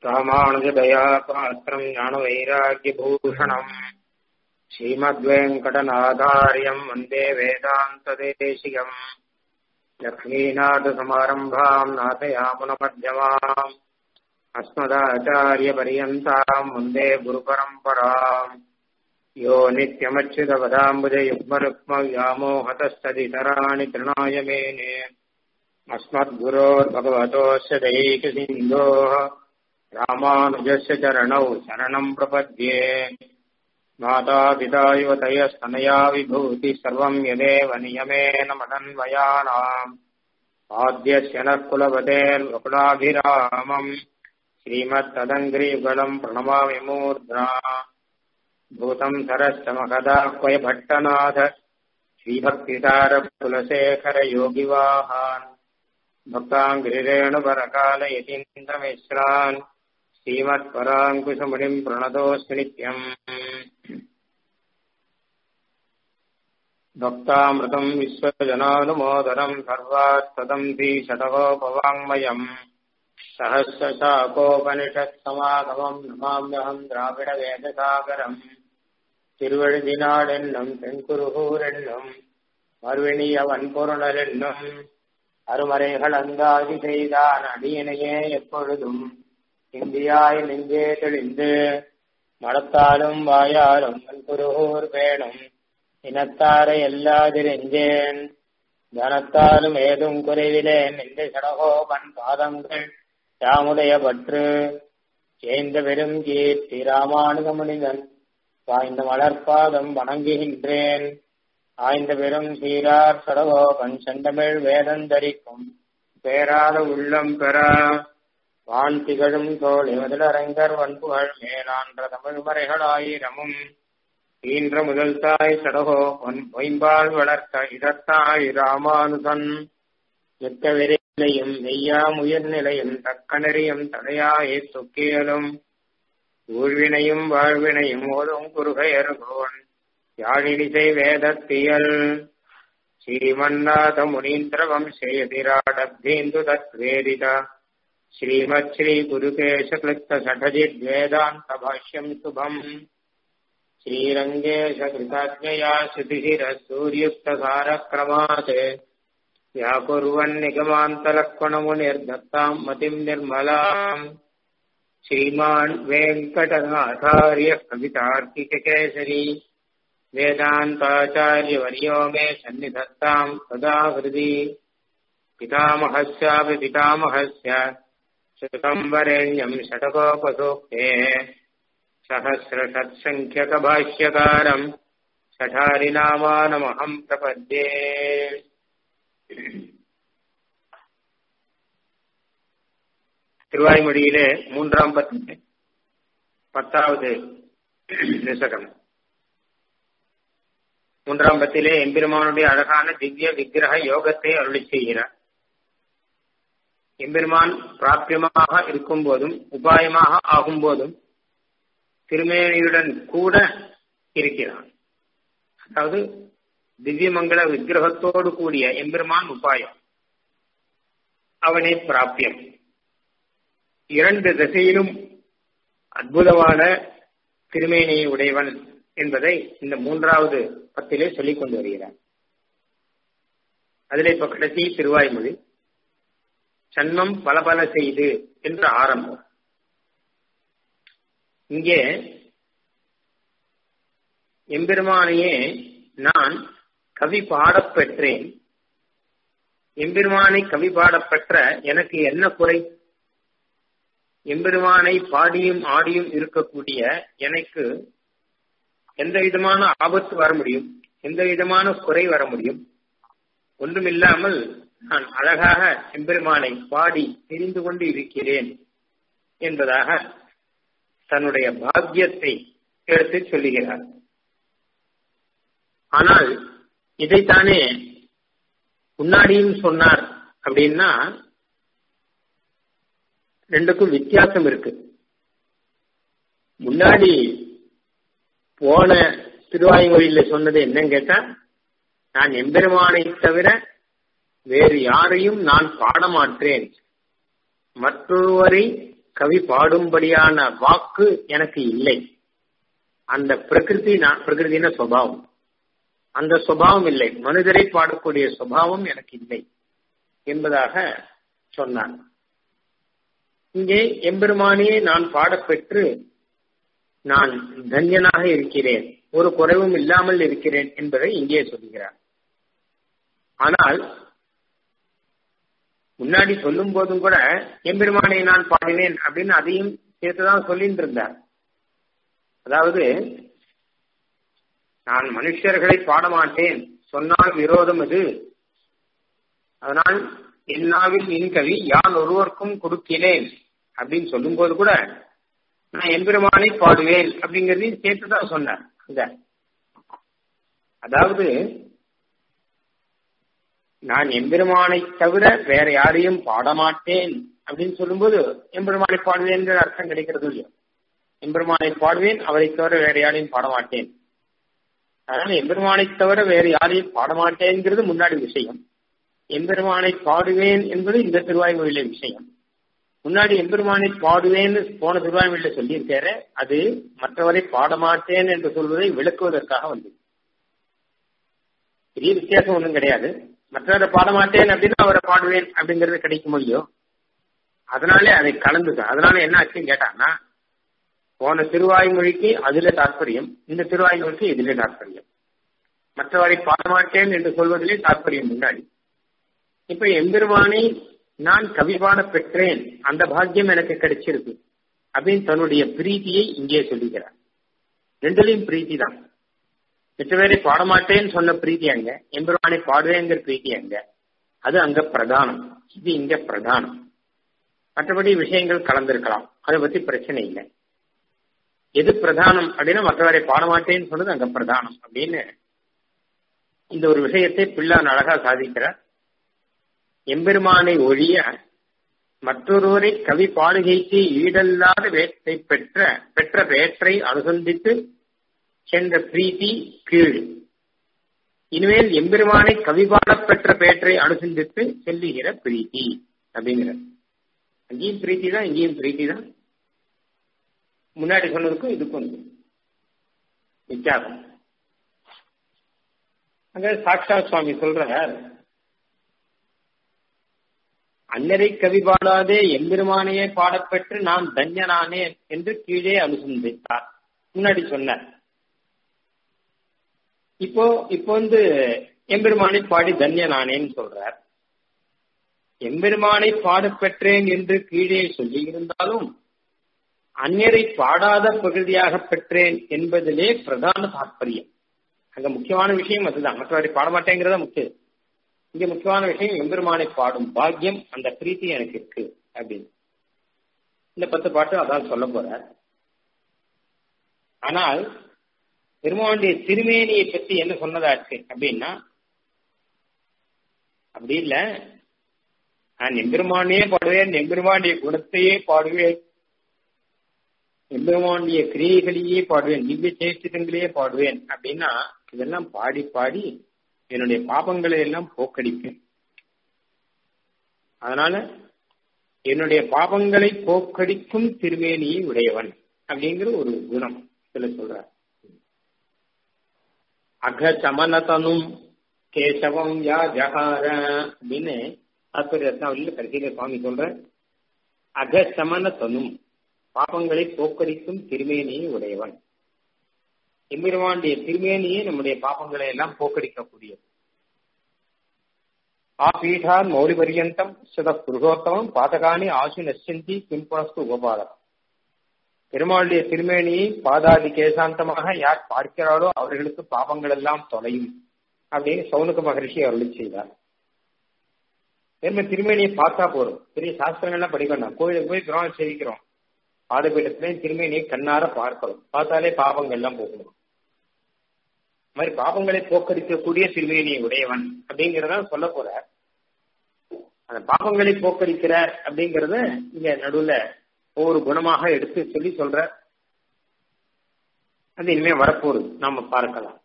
ராமானுஜதயா பாத்திரம் ஞானவைராக்கியபூஷணம் ஸ்ரீமத்வேங்கடநாதாரியம் வந்தே வேதாந்ததேசிகம் லக்ஷ்மீநாதசமாரம்பாம் நாதயாமுனமध्यமாம் अस्मदाचार्यपर्यन्ताम् वन्दे गुरुपरम्पराम् यो नित्यमच्युतपदाम्बुजयुग्मरुक्मव्यामोहतस्तदितराणि तृणाय मेने अस्मद्गुरोर्भगवतोऽस्य दैकसिन्धोः रामानुजस्य चरणौ शरणम् प्रपद्ये मातापिता युवतयस्तनया विभूति सर्वम् यदेव नियमेन मदन्वयानाम् आद्यस्य नः कुलपतेर्वकुलाभिरामम् श्रीमत्तदङ्ग्रीयुगलम् प्रणमामि मूर्ध्ना भूतम् सरश्च महदाह्वय भट्टनाथ श्रीभक्तिसारकुलशेखरयोगिवाहान् भक्ताङ्गिरेणुपरकालयतीन्द्रमिश्रान् श्रीमत्पराङ्कुशमुनिम् प्रणतोऽस्मि नित्यम् भक्तामृतम् विश्वजनानुमोदरम् सर्वास्तदम् धीशतकोपवाङ्मयम् सहस्रशाकोपनिषत्समागमम् नमाम्यहम् द्राविडवेदसागरम् திருவழுதினாடென்னும் தென்குருகூரென்னும் மறுவினியவன் பொருணரென்னும் அருமறைகள் அந்தாதி செய்தான் அடியனையே எப்பொழுதும் இந்தியாய் நெஞ்சே தெளிந்து மடத்தாலும் வாயாலும் குருகூர் பேணும் இனத்தாரை எல்லாதிரெஞ்சேன் தனத்தாலும் ஏதும் குறைவிலேன் என்று சடகோபன் பாதங்கள் யாமுடைய பற்று சேர்ந்த பெரும் கீர்த்தி ராமானுகமுனிதன் வாய்ந்த மலர்பாதம் வணங்குகின்றேன் ஆய்ந்த பெரும் சீரார் சடகோபன் செந்தமிழ் வேதந்தரிக்கும் பேராத உள்ளம் பெற வான் திகழும் தோழி முதலரங்கர் வன்புகள் மேலான்ற தமிழ் மறைகளாயிரமும் ஈன்ற முதல் தாய் சடகோபன் பொய்ம்பால் வளர்த்த இதத்தாய் ராமானுசன் எத்த விரைநிலையும் மெய்யாம் உயர்நிலையும் தக்க நெறியும் தடையாயை தொக்கியலும் ஊழ்வினையும் வாழ்வினையும் ஓதும் குறுகையர்கோன் யாழினிசை வேதத்தியல் ஸ்ரீமன்னாத முனீந்திர வம்சேதிராடப்தேந்து தத்வேதித ஸ்ரீமத் ஸ்ரீ குருகேஷ கிருத்த சடஜித் வேதாந்த பாஷ்யம் சுபம் श्रीरङ्गेशकृताज्ञया श्रुतिशिरः सूर्युक्तसारक्रमात् व्याकुर्वन्निगमान्तलक्ष्मणमुनिर्दत्ताम् मतिम् निर्मलाम् श्रीमान् वेङ्कटनाथार्य कवितार्किककेसरी वेदान्ताचार्यवर्यो मे सन्निधत्ताम् सदा हृदि पितामहस्यापि पितामहस्य श्रुतम् वरेण्यम् षटकोपसूक्तेः सहस्रषट्सङ्ख्यकभाष्यकारम् सठारिनामानमहम् प्रपद्ये திருவாய்மொழியிலே மூன்றாம் பத்து பத்தாவது நிசகம் மூன்றாம் பத்திலே எம்பெருமானுடைய அழகான திவ்ய விக்கிரக யோகத்தை அருளி செய்கிறார் எம்பெருமான் பிராபியமாக இருக்கும் போதும் உபாயமாக ஆகும் போதும் திருமேனியுடன் கூட இருக்கிறான் அதாவது திவ்யமங்கல விக்கிரகத்தோடு கூடிய எம்பெருமான் உபாயம் அவனே பிராபியம் இரண்டு திசையிலும் அற்புதமான திருமேனியை உடையவன் என்பதை இந்த மூன்றாவது பத்திலே சொல்லிக் கொண்டு வருகிறார் அதில் இப்ப கடைசி திருவாய்மொழி சன்மம் பல பல செய்து என்று ஆரம்பம் இங்கே எம்பெருமானையே நான் கவி பாடப் பெற்றேன் எம்பெருமானை கவி பாடப் பெற்ற எனக்கு என்ன குறை எம்பெருமானை பாடியும் ஆடியும் இருக்கக்கூடிய எனக்கு எந்த விதமான ஆபத்து வர முடியும் எந்த விதமான குறை வர முடியும் ஒன்றுமில்லாமல் நான் அழகாக எம்பெருமானை பாடி தெரிந்து கொண்டு இருக்கிறேன் என்பதாக தன்னுடைய பாக்கியத்தை எடுத்து சொல்லுகிறார் ஆனால் இதைத்தானே முன்னாடியும் சொன்னார் அப்படின்னா ரெண்டுக்கும் வித்தியாசம் இருக்கு முன்னாடி போன திருவாயுமொழியில சொன்னது என்னன்னு கேட்டா நான் எம்பெருமானை தவிர வேறு யாரையும் நான் பாடமாற்றேன் மற்றொருவரை கவி பாடும்படியான வாக்கு எனக்கு இல்லை அந்த பிரகிருதி நான் பிரகிருதின சுவாவம் அந்த சுவாவம் இல்லை மனிதரை பாடக்கூடிய சுவாவம் எனக்கு இல்லை என்பதாக சொன்னான் இங்கே எம்பெருமானே நான் பாடப்பெற்று நான் தன்யனாக இருக்கிறேன் ஒரு குறைவும் இல்லாமல் இருக்கிறேன் என்பதை இங்கே சொல்கிறார் ஆனால் முன்னாடி சொல்லும் போதும் கூட எம்பெருமானை நான் பாடினேன் அப்படின்னு அதையும் சேர்த்துதான் சொல்லிட்டு இருந்தார் அதாவது நான் மனுஷர்களை பாடமாட்டேன் சொன்னால் விரோதம் அது அதனால் என்னாவில் இன்கவி யான் ஒருவருக்கும் கொடுக்கிறேன் அப்படின்னு சொல்லும் போது கூட நான் எம்பெருமானை பாடுவேன் அப்படிங்கறதையும் சேர்த்துதான் சொன்னார் அங்க அதாவது நான் எம்பெருமானை தவிர வேற யாரையும் பாடமாட்டேன் அப்படின்னு சொல்லும்போது எம்பெருமானை பாடுவேன் அர்த்தம் கிடைக்கிறது இல்லையோ எம்பெருமானை பாடுவேன் அவரை தவிர வேற யாரையும் பாடமாட்டேன் அதனால எம்பெருமானை தவிர வேற யாரையும் பாடமாட்டேங்கிறது முன்னாடி விஷயம் எம்பெருமானை பாடுவேன் என்பது இந்த திருவாய்மொழியில விஷயம் முன்னாடி எம்பெருமானை பாடுவேன்னு போன திருவாய்மொழியில சொல்லியிருக்காரு அது மற்றவரை பாடமாட்டேன் என்று சொல்வதை விளக்குவதற்காக வந்தது பெரிய வித்தியாசம் ஒன்றும் கிடையாது மற்றவரை பாடமாட்டேன் அப்படின்னு அவரை பாடுவேன் அப்படிங்கறது கிடைக்க முடியும் அதனாலே அதை கலந்துதான் அதனால என்ன ஆச்சுன்னு கேட்டாங்கன்னா போன திருவாய்மொழிக்கு அதுல தாற்பயம் இந்த திருவாய்மொழிக்கு இதுல தாற்பயம் மற்றவரை பாடமாட்டேன் என்று சொல்வதிலே தாற்பயம் முன்னாடி இப்ப எம்பெருமானை நான் கவி பாட பெற்றேன் அந்த பாக்கியம் எனக்கு கிடைச்சிருக்கு அப்படின்னு தன்னுடைய பிரீத்தியை இங்கே சொல்லுகிறார் ரெண்டுலையும் பிரீத்தி தான் மிச்ச பேரை பாடமாட்டேன்னு சொன்ன பிரீத்தி அங்க எம்பெருமானை பாடுவேங்கிற பிரீத்தி அங்க அது அங்க பிரதானம் இது இங்க பிரதானம் மற்றபடி விஷயங்கள் கலந்திருக்கலாம் அதை பத்தி பிரச்சனை இல்லை எது பிரதானம் அப்படின்னா மற்றவரை பாடமாட்டேன்னு சொன்னது அங்க பிரதானம் அப்படின்னு இந்த ஒரு விஷயத்தை பிள்ளான் அழகா சாதிக்கிறார் எம்பெருமானை ஒழிய மற்றொருவரை கவி பாடுகைக்கு ஈடல்லாத வேற்றை பெற்ற பெற்ற வேற்றை அனுசந்தித்து சென்ற பிரீத்தி கீழ் இனிமேல் எம்பெருமானை கவி பாடப் பெற்ற பேற்றை அனுசந்தித்து செல்லுகிற பிரீத்தி அப்படிங்கிற அங்கேயும் பிரீத்தி தான் இங்கேயும் பிரீத்தி தான் முன்னாடி சொன்னதுக்கும் இதுக்கும் வித்தியாசம் அங்க சாக்ஷா சுவாமி சொல்றார் அன்னரை கவி பாடாதே எம்பெருமானையே பாடப்பெற்று நான் தன்யனானேன் என்று கீழே அனுசந்தித்தார் முன்னாடி சொன்னார் இப்போ இப்போ வந்து எம்பெருமானை பாடி தன்யனானேன்னு சொல்றார் எம்பெருமானை பாடப்பெற்றேன் என்று கீழே சொல்லி இருந்தாலும் அந்நரை பாடாத பகுதியாக பெற்றேன் என்பதிலே பிரதான தாற்பயம் அங்க முக்கியமான விஷயம் அதுதான் மற்றவரை பாடமாட்டேங்கிறத முக்கியம் இங்க முக்கியமான விஷயம் எம்பெருமானை பாடும் பாக்கியம் அந்த பிரீத்தி எனக்கு இருக்கு அப்படின்னு இந்த பத்து பாட்டு அதான் சொல்ல போற ஆனால் பெருமானுடைய திருமேனியை பற்றி என்ன சொன்னதாச்சு அப்படின்னா அப்படி இல்ல நான் எம்பெருமானையே பாடுவேன் எம்பெருமானுடைய குணத்தையே பாடுவேன் எம்பெருமானுடைய கிரியைகளையே பாடுவேன் திவ்ய சேஷ்டிதங்களையே பாடுவேன் அப்படின்னா இதெல்லாம் பாடி பாடி என்னுடைய பாபங்களை எல்லாம் போக்கடிப்பேன் அதனால என்னுடைய பாபங்களை போக்கடிக்கும் திருமேனியை உடையவன் அப்படிங்கிற ஒரு குணம் இதுல சொல்றார் அக சமனதனும் கேசவம் யா ஜகார அப்படின்னு தாத்பரிய ரத்னாவளியில் கடைசியில சுவாமி சொல்ற அக சமனதனும் பாபங்களை போக்கடிக்கும் திருமேனியை உடையவன் எம்பெருமானுடைய திருமேனியே நம்முடைய பாப்பங்களை எல்லாம் போக்கடிக்கக்கூடியது ஆ பீఠான் மௌலி பரியந்தம் சத புருஷோத்தமம் பாதகாணி ஆசு நஷ்யந்தி பின்புணஸ்து உபபாதகம் பெருமாளுடைய திருமேனியை பாதாதி கேசாந்தமாக யார் பார்க்கிறாரோ அவர்களுக்கு பாவங்கள் எல்லாம் தொலையும் அப்படின்னு சௌனுக மகரிஷி அருளி செய்தார் திரும்ப திருமேனியை பார்த்தா போறோம் பெரிய சாஸ்திரங்கள்லாம் படிக்கணும் கோயிலுக்கு போய் கிரகம் சேவிக்கிறோம் பாதபீடத்திலையும் திருமேனியை கண்ணார பார்க்கிறோம் பார்த்தாலே பாவங்கள் எல்லாம் போகணும் மாதிரி பாவங்களை போக்கடிக்கக்கூடிய திருமேனியை உடையவன் அப்படிங்கறத சொல்ல போற அந்த பாவங்களை போக்கடிக்கிறார் அப்படிங்கறத இங்க நடுவுல ஒவ்வொரு குணமாக எடுத்து சொல்லி சொல்ற அது இனிமே வரப்போகுது நாம பார்க்கலாம்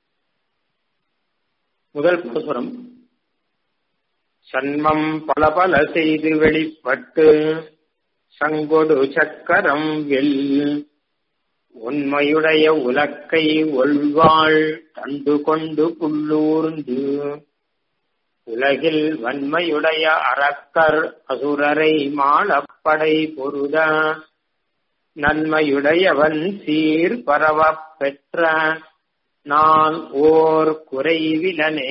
முதல் புசுரம் சன்மம் பல பல செய்து வெளிப்பட்டு சங்கொடு சக்கரம் வெல் உண்மையுடைய உலக்கை ஒள்வாள் தண்டு கொண்டு புல்லூர்ந்து உலகில் வன்மையுடைய அரக்கர் அசுரரை மாளப்படை பொருத நன்மையுடையவன் சீர் பரவப் பெற்ற நான் ஓர் குறைவிலனே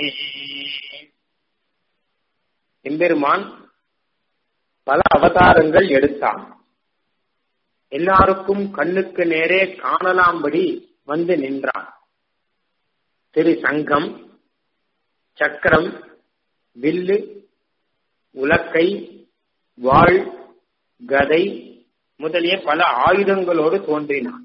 எம்பெருமான் பல அவதாரங்கள் எடுத்தான் எல்லாருக்கும் கண்ணுக்கு நேரே காணலாம்படி வந்து நின்றான் திரு சங்கம் சக்கரம் வில்லு உலக்கை வாழ் கதை முதலிய பல ஆயுதங்களோடு தோன்றினான்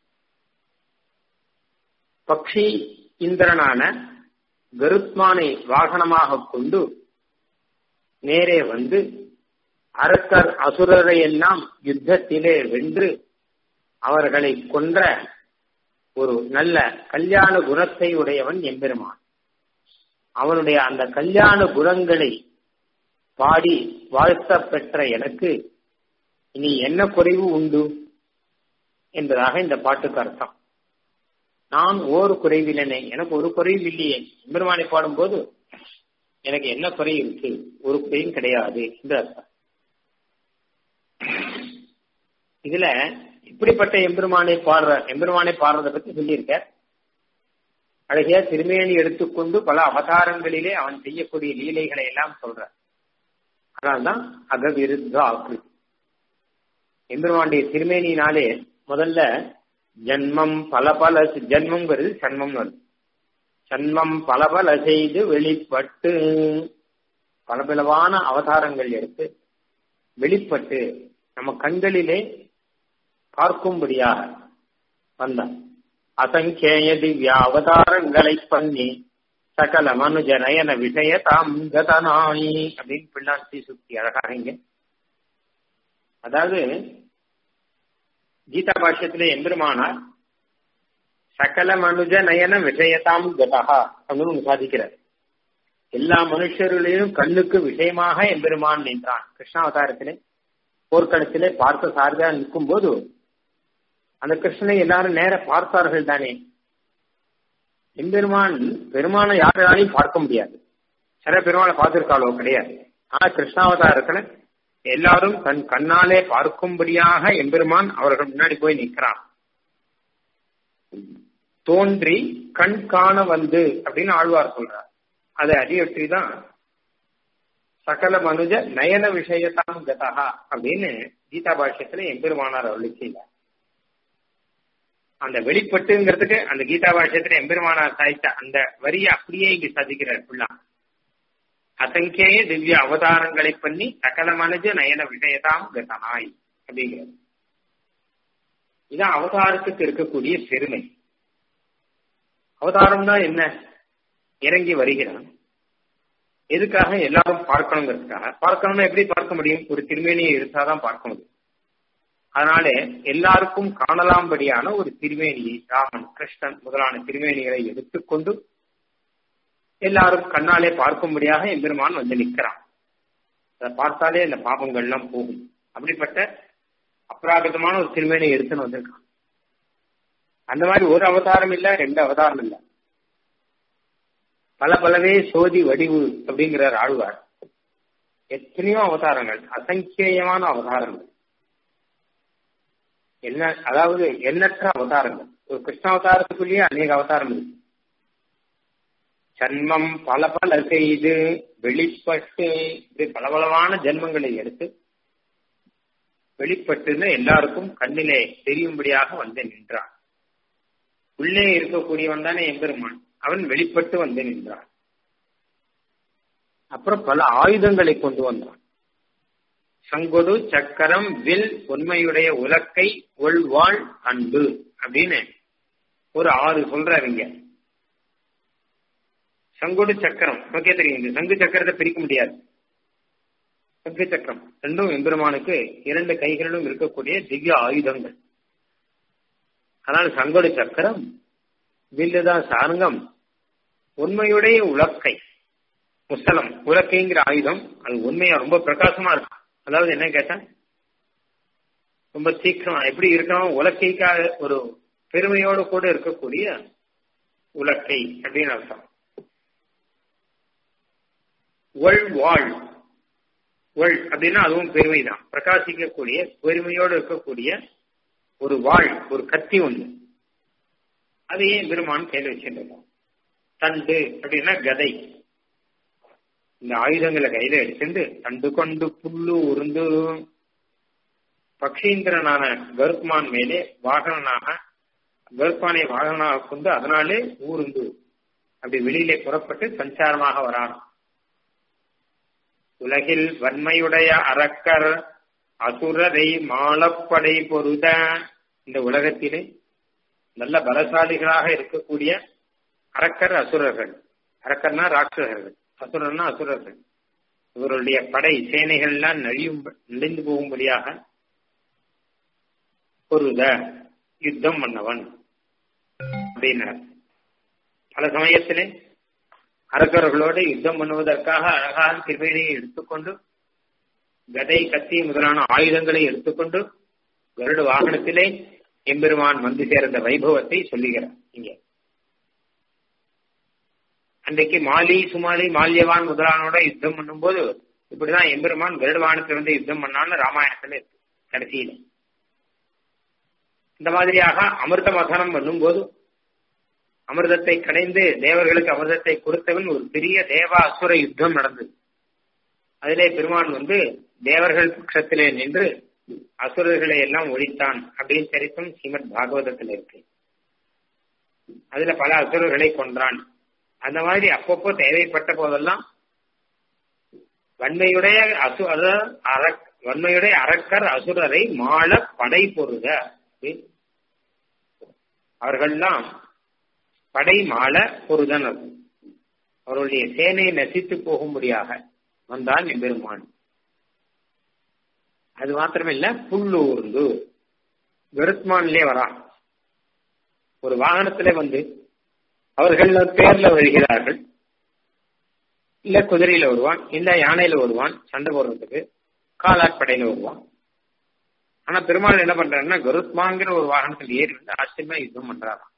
பக்ஷி இந்திரனான கருத்மானை வாகனமாக கொண்டு நேரே வந்து அரக்கர் அசுரரை எல்லாம் யுத்தத்திலே வென்று அவர்களை கொன்ற ஒரு நல்ல கல்யாண குணத்தை உடையவன் எம்பெருமான் அவனுடைய அந்த கல்யாண குணங்களை பாடி வாழ்த்த பெற்ற எனக்கு இனி என்ன குறைவு உண்டு என்பதாக இந்த பாட்டுக்கு அர்த்தம் நான் ஓர் குறைவில்லை எனக்கு ஒரு குறைவு இல்லையே எம்பெருமானை பாடும்போது எனக்கு என்ன குறை இருக்கு ஒரு குறையும் கிடையாது என்று அர்த்தம் இதுல இப்படிப்பட்ட எம்பெருமானை பாடுற எம்பெருமானை பாடுறதை பத்தி சொல்லியிருக்க அழகிய திருமேனி எடுத்துக்கொண்டு பல அவதாரங்களிலே அவன் செய்யக்கூடிய லீலைகளை எல்லாம் சொல்ற அதனால்தான் அகவிருத்த ஆக்கிருதி எம்பெருமானுடைய திருமேனினாலே முதல்ல ஜன்மம் பல பல ஜன்மங்கிறது சன்மம் வருது சன்மம் பல பல செய்து வெளிப்பட்டு பலபலவான அவதாரங்கள் எடுத்து வெளிப்பட்டு நம்ம கண்களிலே பார்க்கும்படியாக வந்தான் அசங்கேய திவ்ய அவதாரங்களை பண்ணி சகல மனுஜ நயன விஷய தாம் கதனாயி அப்படின்னு பிள்ளாட்சி சுத்தி அழகாக இங்க அதாவது கீதா பாஷ்யத்திலே எம்பெருமானார் சகல மனுஜ நயன விஷயத்தாம் கதகா அப்படின்னு சாதிக்கிறார் எல்லா மனுஷர்களையும் கண்ணுக்கு விஷயமாக எம்பெருமான் நின்றான் கிருஷ்ணாவதாரத்திலே போர்க்களத்திலே பார்த்த சாரதியா நிற்கும் போது அந்த கிருஷ்ணனை எல்லாரும் நேர பார்த்தார்கள் தானே எம்பெருமான் பெருமானை யாராலையும் பார்க்க முடியாது சில பெருமானை பார்த்திருக்காளோ கிடையாது ஆனா கிருஷ்ணாவதாரத்துல எல்லாரும் தன் கண்ணாலே பார்க்கும்படியாக எம்பெருமான் அவர்கள் முன்னாடி போய் நிற்கிறான் தோன்றி கண் காண வந்து அப்படின்னு ஆழ்வார் சொல்றார் அதை அறியற்றி தான் சகல மனுஜ நயன விஷயத்தாம் கதகா அப்படின்னு கீதா பாஷ்யத்துல எம்பெருமானார் அருளி செய்தார் அந்த வெளிப்பட்டுங்கிறதுக்கு அந்த கீதா பாஷ்யத்துல எம்பெருமானார் சாய்த்த அந்த வரியை அப்படியே இங்க சாதிக்கிறார் ஃபுல்லா அசங்கேய திவ்ய அவதாரங்களை பண்ணி சகல மனுஜ நயன விஷயதாம் கதனாய் அப்படிங்கிறது இதான் அவதாரத்துக்கு இருக்கக்கூடிய பெருமை அவதாரம்னா என்ன இறங்கி வருகிறான் எதுக்காக எல்லாரும் பார்க்கணுங்கிறதுக்காக பார்க்கணும்னா எப்படி பார்க்க முடியும் ஒரு திருமேனியை எடுத்தாதான் பார்க்க முடியும் அதனால எல்லாருக்கும் காணலாம்படியான ஒரு திருமேனியை ராமன் கிருஷ்ணன் முதலான திருமேனிகளை எடுத்துக்கொண்டு எல்லாரும் கண்ணாலே பார்க்கும்படியாக எம்பெருமான் வந்து நிற்கிறான் அதை பார்த்தாலே இந்த பாபங்கள்லாம் போகும் அப்படிப்பட்ட அப்ராகிருதமான ஒரு திருமேனியை எடுத்துன்னு வந்திருக்கான் அந்த மாதிரி ஒரு அவதாரம் இல்ல ரெண்டு அவதாரம் இல்ல பல பலவே சோதி வடிவு அப்படிங்கிறார் ஆழ்வார் எத்தனையோ அவதாரங்கள் அசங்கியமான அவதாரங்கள் என்ன அதாவது எண்ணற்ற அவதாரங்கள் ஒரு கிருஷ்ண அவதாரத்துக்குள்ளேயே அநேக அவதாரம் இருக்கு ஜன்மம் பல பல செய்து வெளிப்பட்டு இப்படி பலபலவான ஜென்மங்களை எடுத்து வெளிப்பட்டுன்னு எல்லாருக்கும் கண்ணிலே தெரியும்படியாக வந்து நின்றான் உள்ளே இருக்கக்கூடியவன் தானே எம்பெருமான் அவன் வெளிப்பட்டு வந்து நின்றான் அப்புறம் பல ஆயுதங்களை கொண்டு வந்தான் சங்கொடு சக்கரம் வில் உண்மையுடைய உலக்கை ஒள்வாள் அன்பு அப்படின்னு ஒரு ஆறு சொல்றாருங்க சங்கொடு சக்கரம் நமக்கே தெரியும் இந்த சங்கு சக்கரத்தை பிரிக்க முடியாது சங்கு சக்கரம் ரெண்டும் எம்பெருமானுக்கு இரண்டு கைகளிலும் இருக்கக்கூடிய திவ்ய ஆயுதங்கள் ஆனால் சங்கொடு சக்கரம் வில்லுதான் சாரங்கம் உண்மையுடைய உலக்கை முசலம் உலக்கைங்கிற ஆயுதம் அது உண்மையா ரொம்ப பிரகாசமா இருக்கும் அதாவது என்ன கேட்டா ரொம்ப சீக்கிரம் எப்படி இருக்கணும் உலக்கைக்காக ஒரு பெருமையோடு கூட இருக்கக்கூடிய உலக்கை அப்படின்னு அர்த்தம் ஒள் வாழ் ஒள் அப்படின்னா அதுவும் பெருமைதான் பிரகாசிக்கக்கூடிய பெருமையோடு இருக்கக்கூடிய ஒரு வாழ் ஒரு கத்தி ஒண்ணு அதையே பெருமான் கையில் வச்சிருந்தோம் தண்டு அப்படின்னா கதை இந்த ஆயுதங்களை கையில எடுத்துட்டு தண்டு கொண்டு புல்லு உருந்து பக்ஷீந்திரனான கருத்மான் மேலே வாகனனாக கருப்பானை வாகனனாக கொண்டு அதனாலே ஊருந்து அப்படி வெளியிலே புறப்பட்டு சஞ்சாரமாக வரான் உலகில் வன்மையுடைய அரக்கர் அசுரரை மாளப்படை பொருத இந்த உலகத்திலே நல்ல பலசாலிகளாக இருக்கக்கூடிய அரக்கர் அசுரர்கள் அரக்கர்னா ராட்சசர்கள் அசுரர்னா அசுரர்கள் இவருடைய படை சேனைகள்லாம் நழியும் நலிந்து போகும்படியாக பொருத யுத்தம் பண்ணவன் அப்படின்னார் பல சமயத்திலே அரக்கர்களோடு யுத்தம் பண்ணுவதற்காக அழகான திருவேணியை எடுத்துக்கொண்டு கதை கத்தி முதலான ஆயுதங்களை எடுத்துக்கொண்டு கருட வாகனத்திலே எம்பெருமான் வந்து சேர்ந்த வைபவத்தை சொல்லுகிறார் இங்கே அன்றைக்கு மாலி சுமாலி மால்யவான் முதலானோட யுத்தம் பண்ணும்போது இப்படிதான் எம்பெருமான் கருட வாகனத்தில் வந்து யுத்தம் பண்ணான்னு ராமாயணத்துல இருக்கு கடைசியில இந்த மாதிரியாக அமிர்த மதனம் பண்ணும்போது அமிர்தத்தை கடைந்து தேவர்களுக்கு அமிர்தத்தை கொடுத்தவன் ஒரு பெரிய தேவ அசுர யுத்தம் நடந்தது அதிலே பெருமான் வந்து தேவர்கள் பட்சத்திலே நின்று அசுரர்களை எல்லாம் ஒழித்தான் அப்படின்னு சரித்தும் ஸ்ரீமத் பாகவதத்தில் இருக்கு அதுல பல அசுரர்களை கொன்றான் அந்த மாதிரி அப்பப்போ தேவைப்பட்ட போதெல்லாம் வன்மையுடைய அசு அரக் வன்மையுடைய அரக்கர் அசுரரை மாள படை பொருத அவர்கள்லாம் படை மாள பொருதன் அவருடைய சேனையை நசித்து போகும்படியாக வந்தான் எம்பெருமான் அது மாத்திரமில்ல புல்லூர்ந்து கருத்மான்லே வரான் ஒரு வாகனத்திலே வந்து அவர்கள் பேர்ல வருகிறார்கள் இல்ல குதிரையில வருவான் இல்ல யானையில வருவான் சண்டை போடுறதுக்கு காலாட்படையில வருவான் ஆனா பெருமாள் என்ன பண்றாருன்னா கருத்மாங்கிற ஒரு வாகனத்தில் ஏறி வந்து ஆச்சரியமா யுத்தம் பண்றாராம்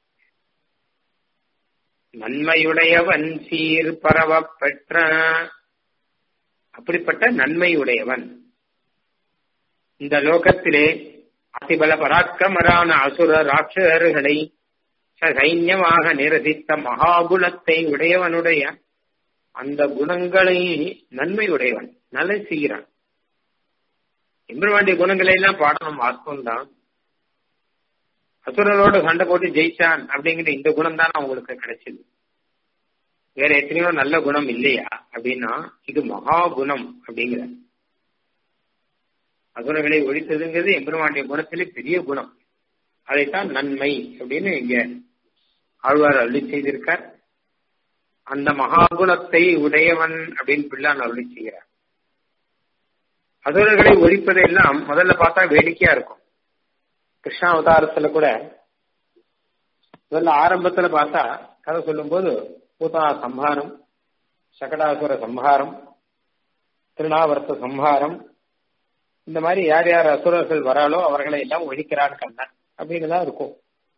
நன்மையுடையவன் சீர் பரவ பெற்ற அப்படிப்பட்ட நன்மையுடையவன் இந்த லோகத்திலே அதிபல பராக்கிரமரான அசுர ராட்சசர்களை சைன்யமாக நிரசித்த மகாகுணத்தை உடையவனுடைய அந்த குணங்களை நன்மை உடையவன் நல்ல செய்கிறான் எம்பெருமாண்டிய குணங்களை எல்லாம் பாடணும் வாஸ்தவம் தான் அசுரரோடு சண்டை போட்டு ஜெயிச்சான் அப்படிங்கிற இந்த குணம் தான் அவங்களுக்கு கிடைச்சது வேற எத்தனையோ நல்ல குணம் இல்லையா அப்படின்னா இது மகா குணம் அப்படிங்கிற அசுரர்களை ஒழித்ததுங்கிறது எம்பெருமாண்டிய குணத்திலே பெரிய குணம் அதைத்தான் நன்மை அப்படின்னு இங்க ஆழ்வார் அருளி செய்திருக்கார் அந்த மகாகுணத்தை உடையவன் அப்படின்னு பிள்ளான் அருளி செய்கிறார் அசுரர்களை ஒழிப்பதெல்லாம் முதல்ல பார்த்தா வேடிக்கையா இருக்கும் கிருஷ்ணா அவதாரத்துல கூட முதல்ல ஆரம்பத்துல பார்த்தா கதை சொல்லும் போது பூதா சம்ஹாரம் சகடாசுர சம்ஹாரம் திருநாவர்த்த சம்ஹாரம் இந்த மாதிரி யார் யார் அசுரர்கள் வராலோ அவர்களை எல்லாம் ஒழிக்கிறான் கண்ணன் அப்படின்னு தான் இருக்கும்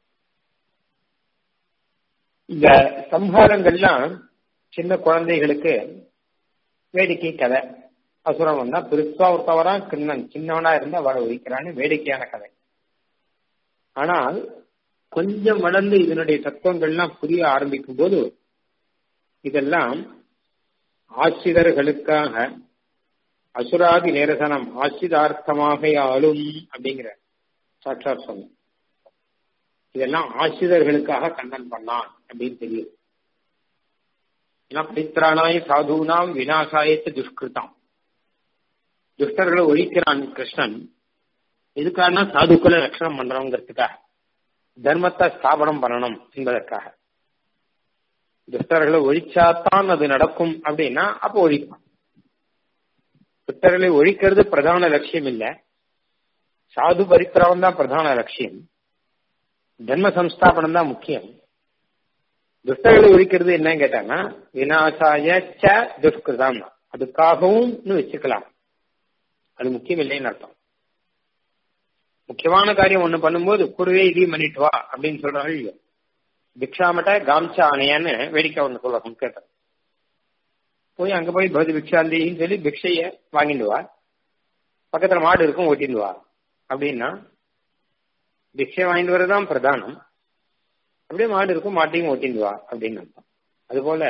இந்த சம்ஹாரங்கள்லாம் சின்ன குழந்தைகளுக்கு வேடிக்கை கதை அசுரம் வந்தா பெருசா ஒருத்தவரா கிண்ணன் சின்னவனா இருந்தா அவளை ஒழிக்கிறான்னு வேடிக்கையான கதை ஆனால் கொஞ்சம் வளர்ந்து இதனுடைய தத்துவங்கள்லாம் புரிய ஆரம்பிக்கும் போது இதெல்லாம் ஆசிரியர்களுக்காக அசுராதி நேரசனம் ஆசிதார்த்தமாக ஆளும் அப்படிங்கிற சாட்சாத் சொன்ன இதெல்லாம் ஆசிரியர்களுக்காக கண்ணன் பண்ணான் அப்படின்னு தெரியுது ஏன்னா பவித்ரானாய் சாதுனாம் வினாசாயத்து துஷ்கிருதாம் துஷ்டர்களை ஒழிக்கிறான் கிருஷ்ணன் எதுக்காகனா சாதுக்களை ரட்சணம் பண்றோங்கிறதுக்காக தர்மத்தை ஸ்தாபனம் பண்ணணும் என்பதற்காக துஷ்டர்களை ஒழிச்சாதான் அது நடக்கும் அப்படின்னா அப்போ ஒழிப்பான் துஷ்டர்களை ஒழிக்கிறது பிரதான லட்சியம் இல்ல சாது பரித்திராவம் தான் பிரதான லட்சியம் தர்ம சம்ஸ்தாபனம் தான் முக்கியம் துஷ்டர்களை ஒழிக்கிறது என்னன்னு கேட்டாங்கன்னா வினாசாய ச துஷ்கிருதம் அதுக்காகவும் வச்சுக்கலாம் அது முக்கியம் இல்லைன்னு அர்த்தம் முக்கியமான காரியம் ஒண்ணு பண்ணும்போது கூடவே இதையும் பண்ணிட்டு வா அப்படின்னு சொல்றாங்க இல்லையோ பிக்ஷாமட்ட காம்சா அணையான்னு வேடிக்கை ஒண்ணு சொல்லுவாங்க கேட்டேன் போய் அங்க போய் பகுதி பிக்ஷாந்தின்னு சொல்லி பிக்ஷைய வாங்கிட்டு வா பக்கத்துல மாடு இருக்கும் ஓட்டிட்டு வா அப்படின்னா பிக்ஷை வாங்கிட்டு வரதான் பிரதானம் அப்படியே மாடு இருக்கும் மாட்டையும் ஓட்டிட்டு வா அப்படின்னு அர்த்தம் அதுபோல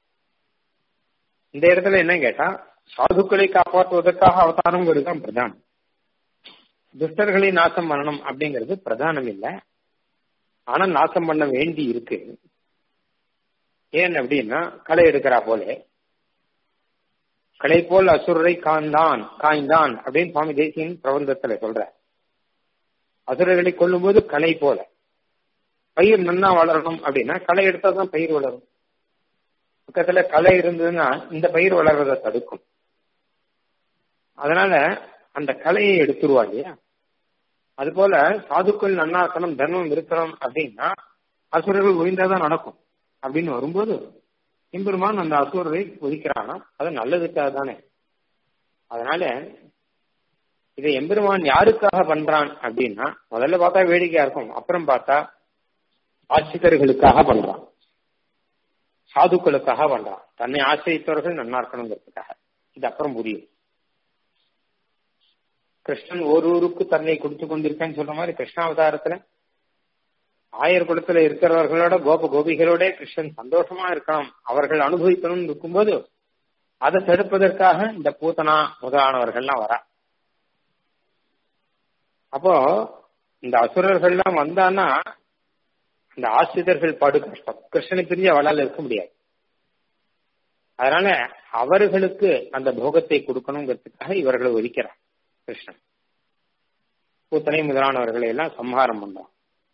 இந்த இடத்துல என்ன கேட்டா சாதுக்களை காப்பாற்றுவதற்காக அவதாரங்கிறது தான் பிரதானம் துஷ்டர்களை நாசம் பண்ணணும் அப்படிங்கிறது பிரதானம் இல்லை ஆனா நாசம் பண்ண வேண்டி இருக்கு ஏன் அப்படின்னா களை எடுக்கிறா போல களை போல் அசுரரை காய்ந்தான் காய்ந்தான் அப்படின்னு சுவாமி தேசியன் பிரபந்தத்துல சொல்ற அசுரர்களை கொல்லும்போது களை போல பயிர் நன்னா வளரணும் அப்படின்னா களை எடுத்தா தான் பயிர் வளரும் பக்கத்துல களை இருந்ததுன்னா இந்த பயிர் வளர்றதை தடுக்கும் அதனால அந்த கலையை எடுத்துருவா இல்லையா அது போல சாதுக்கள் நன்னாக்கணும் தர்மம் இருக்கணும் அப்படின்னா அசுரர்கள் ஒழிந்தாதான் நடக்கும் அப்படின்னு வரும்போது எம்பெருமான் அந்த அசுரரை ஒதுக்கிறானா அது நல்லதுக்காக தானே அதனால இதை எம்பெருமான் யாருக்காக பண்றான் அப்படின்னா முதல்ல பார்த்தா வேடிக்கையா இருக்கும் அப்புறம் பார்த்தா ஆட்சித்தர்களுக்காக பண்றான் சாதுக்களுக்காக பண்றான் தன்னை ஆசிரியத்தவர்கள் நன்னா இருக்கணுங்கிறதுக்காக இது அப்புறம் புரியும் கிருஷ்ணன் ஒரு ஊருக்கு தன்னை கொடுத்து கொண்டிருக்கேன்னு சொல்ற மாதிரி கிருஷ்ணாவதாரத்துல ஆயர் குளத்துல இருக்கிறவர்களோட கோப கோபிகளோட கிருஷ்ணன் சந்தோஷமா இருக்கணும் அவர்கள் அனுபவிக்கணும்னு இருக்கும்போது அதை தடுப்பதற்காக இந்த பூத்தனா முதலானவர்கள்லாம் வரா அப்போ இந்த அசுரர்கள்லாம் வந்தான்னா இந்த ஆசிரியர்கள் படு கஷ்டம் கிருஷ்ணனை பிரிஞ்சு அவளால் இருக்க முடியாது அதனால அவர்களுக்கு அந்த போகத்தை கொடுக்கணுங்கிறதுக்காக இவர்களை ஒதுக்கிறார் கிருஷ்ணன் பூத்தனை முதலானவர்களை எல்லாம் சம்ஹாரம் பண்றான்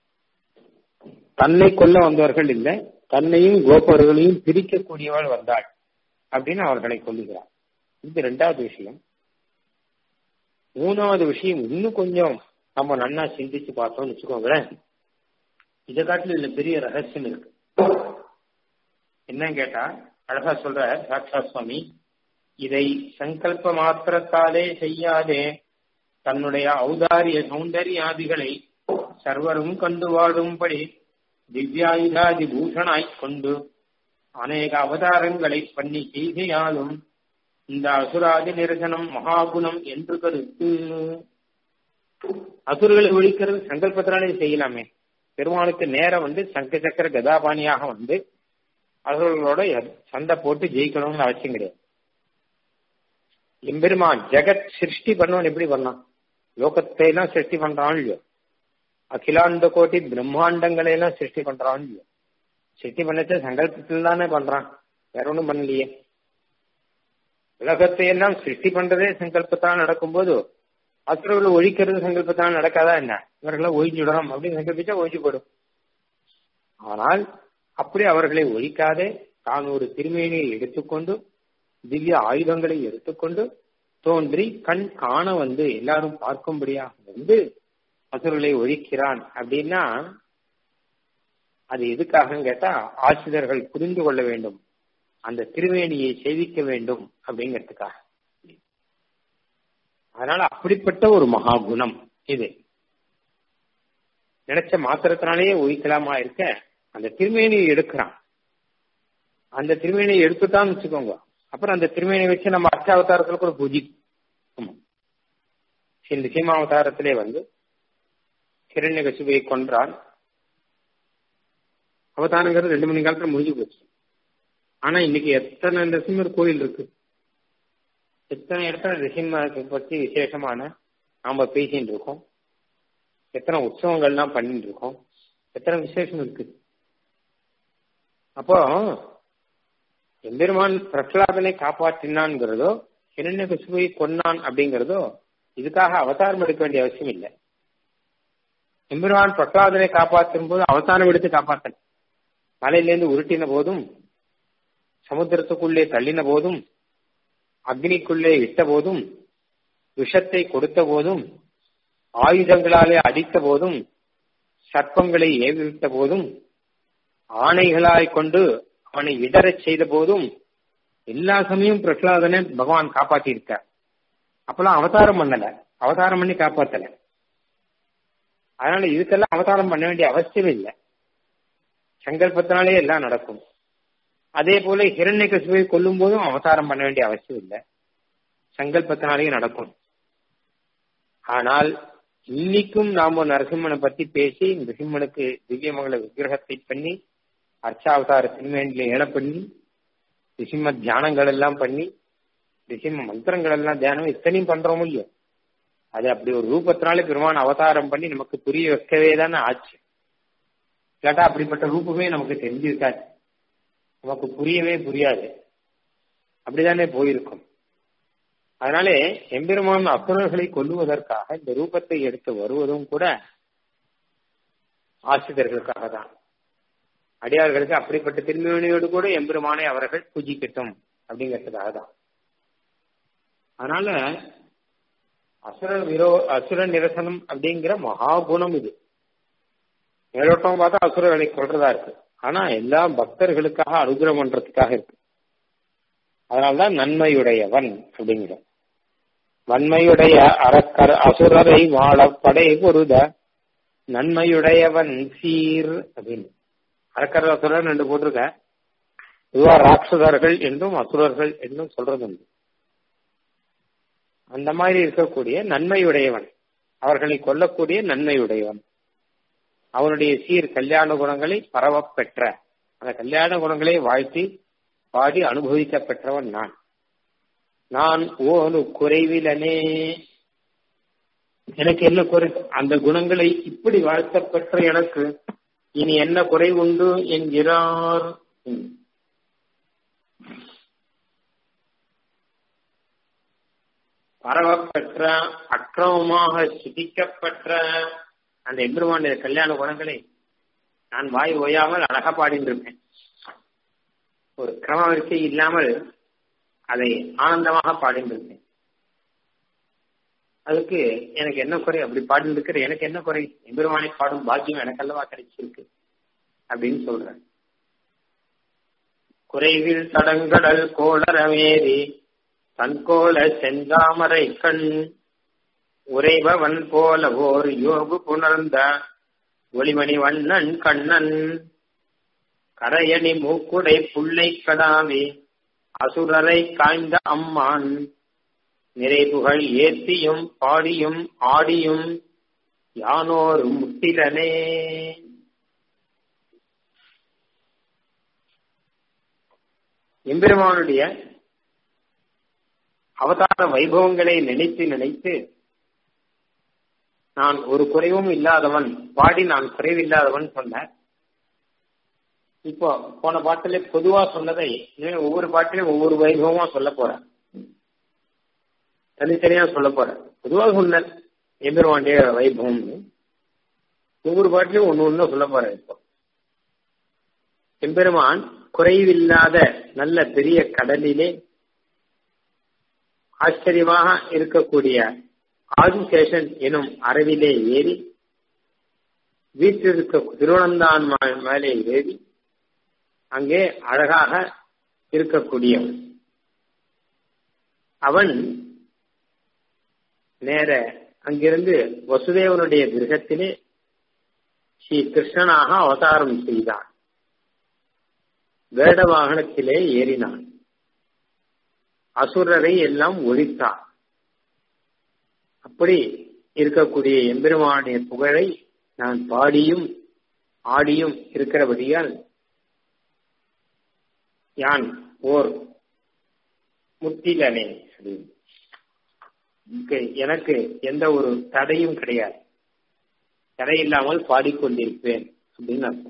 தன்னை கொல்ல வந்தவர்கள் இல்லை தன்னையும் கோபர்களையும் பிரிக்கக்கூடியவள் வந்தாள் அப்படின்னு அவர்களை கொல்லுகிறார் இது ரெண்டாவது விஷயம் மூணாவது விஷயம் இன்னும் கொஞ்சம் நம்ம நன்னா சிந்திச்சு பார்த்தோம்னு வச்சுக்கோங்களேன் இதை காட்டில இதுல பெரிய ரகசியம் இருக்கு என்ன கேட்டா அழகா சொல்ற சாட்சா சுவாமி இதை சங்கல்ப மாத்திரத்தாலே செய்யாதே தன்னுடைய ஔதாரிய சௌந்தர்யாதிகளை சர்வரும் கண்டு வாழும்படி திவ்யாயுதாதி பூஷணாய் கொண்டு அநேக அவதாரங்களை பண்ணி செய்கையாலும் இந்த அசுராதி நிரசனம் மகாகுணம் என்று கருத்து அசுரர்களை ஒழிக்கிறது சங்கல்பத்தினாலே செய்யலாமே பெருமாளுக்கு நேரம் வந்து சங்க சக்கர கதாபாணியாக வந்து அசுரர்களோட சண்டை போட்டு ஜெயிக்கணும்னு அவசியம் கிடையாது எம்பெருமான் ஜெகத் சிருஷ்டி பண்ணவன் எப்படி பண்ணான் லோகத்தை எல்லாம் சிருஷ்டி பண்றான் இல்லையோ அகிலாண்ட கோட்டி பிரம்மாண்டங்களை எல்லாம் சிருஷ்டி பண்றான் இல்லையோ சிருஷ்டி பண்ணச்ச சங்கல்பத்தில் தானே பண்றான் வேற ஒண்ணும் பண்ணலையே உலகத்தை எல்லாம் சிருஷ்டி பண்றதே சங்கல்பத்தால் நடக்கும்போது அசுரர்களை ஒழிக்கிறது சங்கல்பத்தால் நடக்காதா என்ன இவர்களை ஒழிஞ்சுடணும் அப்படின்னு சங்கல்பிச்சா ஒழிஞ்சு போடும் ஆனால் அப்படி அவர்களை ஒழிக்காதே தான் ஒரு திருமேனியை எடுத்துக்கொண்டு திவ்ய ஆயுதங்களை எடுத்துக்கொண்டு தோன்றி கண் காண வந்து எல்லாரும் பார்க்கும்படியாக வந்து அசுரர்களை ஒழிக்கிறான் அப்படின்னா அது எதுக்காக கேட்டா ஆசிரியர்கள் புரிந்து கொள்ள வேண்டும் அந்த திருவேணியை சேவிக்க வேண்டும் அப்படிங்கிறதுக்காக அதனால அப்படிப்பட்ட ஒரு மகா குணம் இது நினைச்ச மாத்திரத்தினாலேயே ஒழிக்கலாமா இருக்க அந்த திருமேனியை எடுக்கிறான் அந்த திருமேனியை எடுத்துட்டான்னு வச்சுக்கோங்க அப்புறம் அந்த திருமேனியை வச்சு நம்ம அர்ச்சாவதாரத்துல கூட பூஜி இந்த சீமாவதாரத்திலே வந்து கிரண்ய கசுபையை கொன்றான் அவதாரங்கிறது ரெண்டு மணி காலத்துல முடிஞ்சு போச்சு ஆனா இன்னைக்கு எத்தனை நரசிம்மர் கோயில் இருக்கு எத்தனை இடத்துல நரசிம்மரை பத்தி விசேஷமான நாம பேசிட்டு இருக்கோம் எத்தனை உற்சவங்கள்லாம் பண்ணிட்டு இருக்கோம் எத்தனை விசேஷம் இருக்கு அப்போ எம்பெருமான் பிரகலாதனை காப்பாற்றினான்ங்கிறதோ இரண்ய கசுபை கொன்னான் அப்படிங்கிறதோ இதுக்காக அவதாரம் எடுக்க வேண்டிய அவசியம் இல்லை எம்பெருமான் பிரகலாதனை காப்பாற்றும் போது அவதாரம் எடுத்து காப்பாத்தன மலையிலேருந்து உருட்டின போதும் சமுத்திரத்துக்குள்ளே தள்ளின போதும் அக்னிக்குள்ளே இட்ட போதும் விஷத்தை கொடுத்த போதும் ஆயுதங்களாலே அடித்த போதும் சர்ப்பங்களை ஏவிவிட்ட போதும் ஆணைகளாய் கொண்டு அவனை இடரச் செய்த போதும் எல்லா சமயம் பிரகலாதனை பகவான் காப்பாத்தி இருக்கார் அப்பெல்லாம் அவதாரம் பண்ணல அவதாரம் பண்ணி காப்பாத்தல அதனால இதுக்கெல்லாம் அவதாரம் பண்ண வேண்டிய அவசியம் இல்லை சங்கல்பத்தினாலே எல்லாம் நடக்கும் அதே போல ஹிரண்யகசிபை கொல்லும் போதும் அவதாரம் பண்ண வேண்டிய அவசியம் இல்லை சங்கல்பத்தினாலேயே நடக்கும் ஆனால் இன்னைக்கும் நாம நரசிம்மனை பத்தி பேசி நரசிம்மனுக்கு திவ்யமங்கல விக்கிரகத்தை பண்ணி அர்ச்சாவதார திருமேனில ஏழ பண்ணி ரிசிம்ம தியானங்கள் எல்லாம் பண்ணி ரிசிம்ம மந்திரங்கள் எல்லாம் தியானம் இத்தனையும் பண்றோம் இல்லையோ அது அப்படி ஒரு ரூபத்தினாலே பெருமான் அவதாரம் பண்ணி நமக்கு புரிய வைக்கவே தானே ஆச்சு இல்லாட்டா அப்படிப்பட்ட ரூபமே நமக்கு தெரிஞ்சிருக்காது நமக்கு புரியவே புரியாது அப்படிதானே போயிருக்கும் அதனாலே எம்பெருமான் அசுரர்களை கொல்லுவதற்காக இந்த ரூபத்தை எடுத்து வருவதும் கூட ஆசிரியர்களுக்காக தான் அடியார்களுக்கு அப்படிப்பட்ட திருமணியோடு கூட எம்பெருமானை அவர்கள் பூஜிக்கட்டும் அப்படிங்கிறதுக்காக தான் அதனால அசுர விரோ அசுர நிரசனம் அப்படிங்கிற மகாகுணம் இது மேலோட்டம் பார்த்தா அசுரர்களை கொள்றதா இருக்கு ஆனா எல்லா பக்தர்களுக்காக அனுகிரகம் பண்றதுக்காக இருக்கு அதனால்தான் நன்மையுடையவன் அப்படிங்கிற வன்மையுடைய அறக்கர் அசுரரை வாழ படை பொருத நன்மையுடையவன் சீர் அப்படின்னு அறக்கர் அசுரர் ரெண்டு போட்டிருக்க பொதுவா ராட்சதர்கள் என்றும் அசுரர்கள் என்றும் சொல்றது உண்டு அந்த மாதிரி இருக்கக்கூடிய நன்மையுடையவன் அவர்களை கொல்லக்கூடிய நன்மையுடையவன் அவனுடைய சீர் கல்யாண குணங்களை பரவப் பெற்ற அந்த கல்யாண குணங்களை வாழ்த்தி பாடி அனுபவிக்க பெற்றவன் நான் நான் ஓனு குறைவிலனே எனக்கு என்ன குறை அந்த குணங்களை இப்படி வாழ்த்த பெற்ற எனக்கு இனி என்ன குறை உண்டு என்கிறார் பரவப்பெற்ற அக்கிரமமாக சிதிக்கப்பெற்ற அந்த எம்பெருமானுடைய கல்யாண குணங்களை நான் வாய் ஓயாமல் அழகா பாடிட்டு இருப்பேன் ஒரு கிரம வரிசை இல்லாமல் அதை ஆனந்தமாக பாடிட்டு இருப்பேன் அதுக்கு எனக்கு என்ன குறை அப்படி பாடிட்டு இருக்கிற எனக்கு என்ன குறை எம்பெருமானை பாடும் பாக்கியம் எனக்கல்லவா கிடைச்சிருக்கு அப்படின்னு சொல்றேன் குறைவில் தடங்கடல் கோளரமேறி தன்கோல செந்தாமரை கண் உறைபவன் போல ஓர் யோகு புணர்ந்த ஒளிமணி வண்ணன் கண்ணன் கரையணி மூக்குடை புள்ளை கடாவே அசுரரை காய்ந்த அம்மான் நிறைபுகள் ஏத்தியும் பாடியும் ஆடியும் யானோர் முட்டிலனே எம்பெருமானுடைய அவதார வைபவங்களை நினைத்து நினைத்து நான் ஒரு குறைவும் இல்லாதவன் பாடி நான் குறைவில்லாதவன் சொன்னேன் இப்போ போன பாட்டிலே பொதுவா சொன்னதை ஒவ்வொரு பாட்டிலையும் ஒவ்வொரு வைபவமா சொல்ல போறேன் தனித்தனியா சொல்ல போறேன் பொதுவா சொன்ன எம்பெருமாண்டிய வைபவம் ஒவ்வொரு பாட்டிலையும் ஒன்னு ஒன்னு சொல்ல போறேன் இப்போ எம்பெருமான் குறைவில்லாத நல்ல பெரிய கடலிலே ஆச்சரியமாக இருக்கக்கூடிய ஆதிசேஷன் எனும் அரவிலே ஏறி வீட்டிருக்க திருவனந்தான் மேலே ஏறி அங்கே அழகாக இருக்கக்கூடியவன் அவன் நேர அங்கிருந்து வசுதேவனுடைய கிரகத்திலே ஸ்ரீ கிருஷ்ணனாக அவதாரம் செய்தான் வேட வாகனத்திலே ஏறினான் அசுரரை எல்லாம் ஒழித்தான் அப்படி இருக்கக்கூடிய எம்பெருமானுடைய புகழை நான் பாடியும் ஆடியும் இருக்கிறபடியால் யான் ஓர் முத்திலனே எனக்கு எந்த ஒரு தடையும் கிடையாது தடை இல்லாமல் பாடிக்கொண்டிருப்பேன் அப்படின்னு அர்த்தம்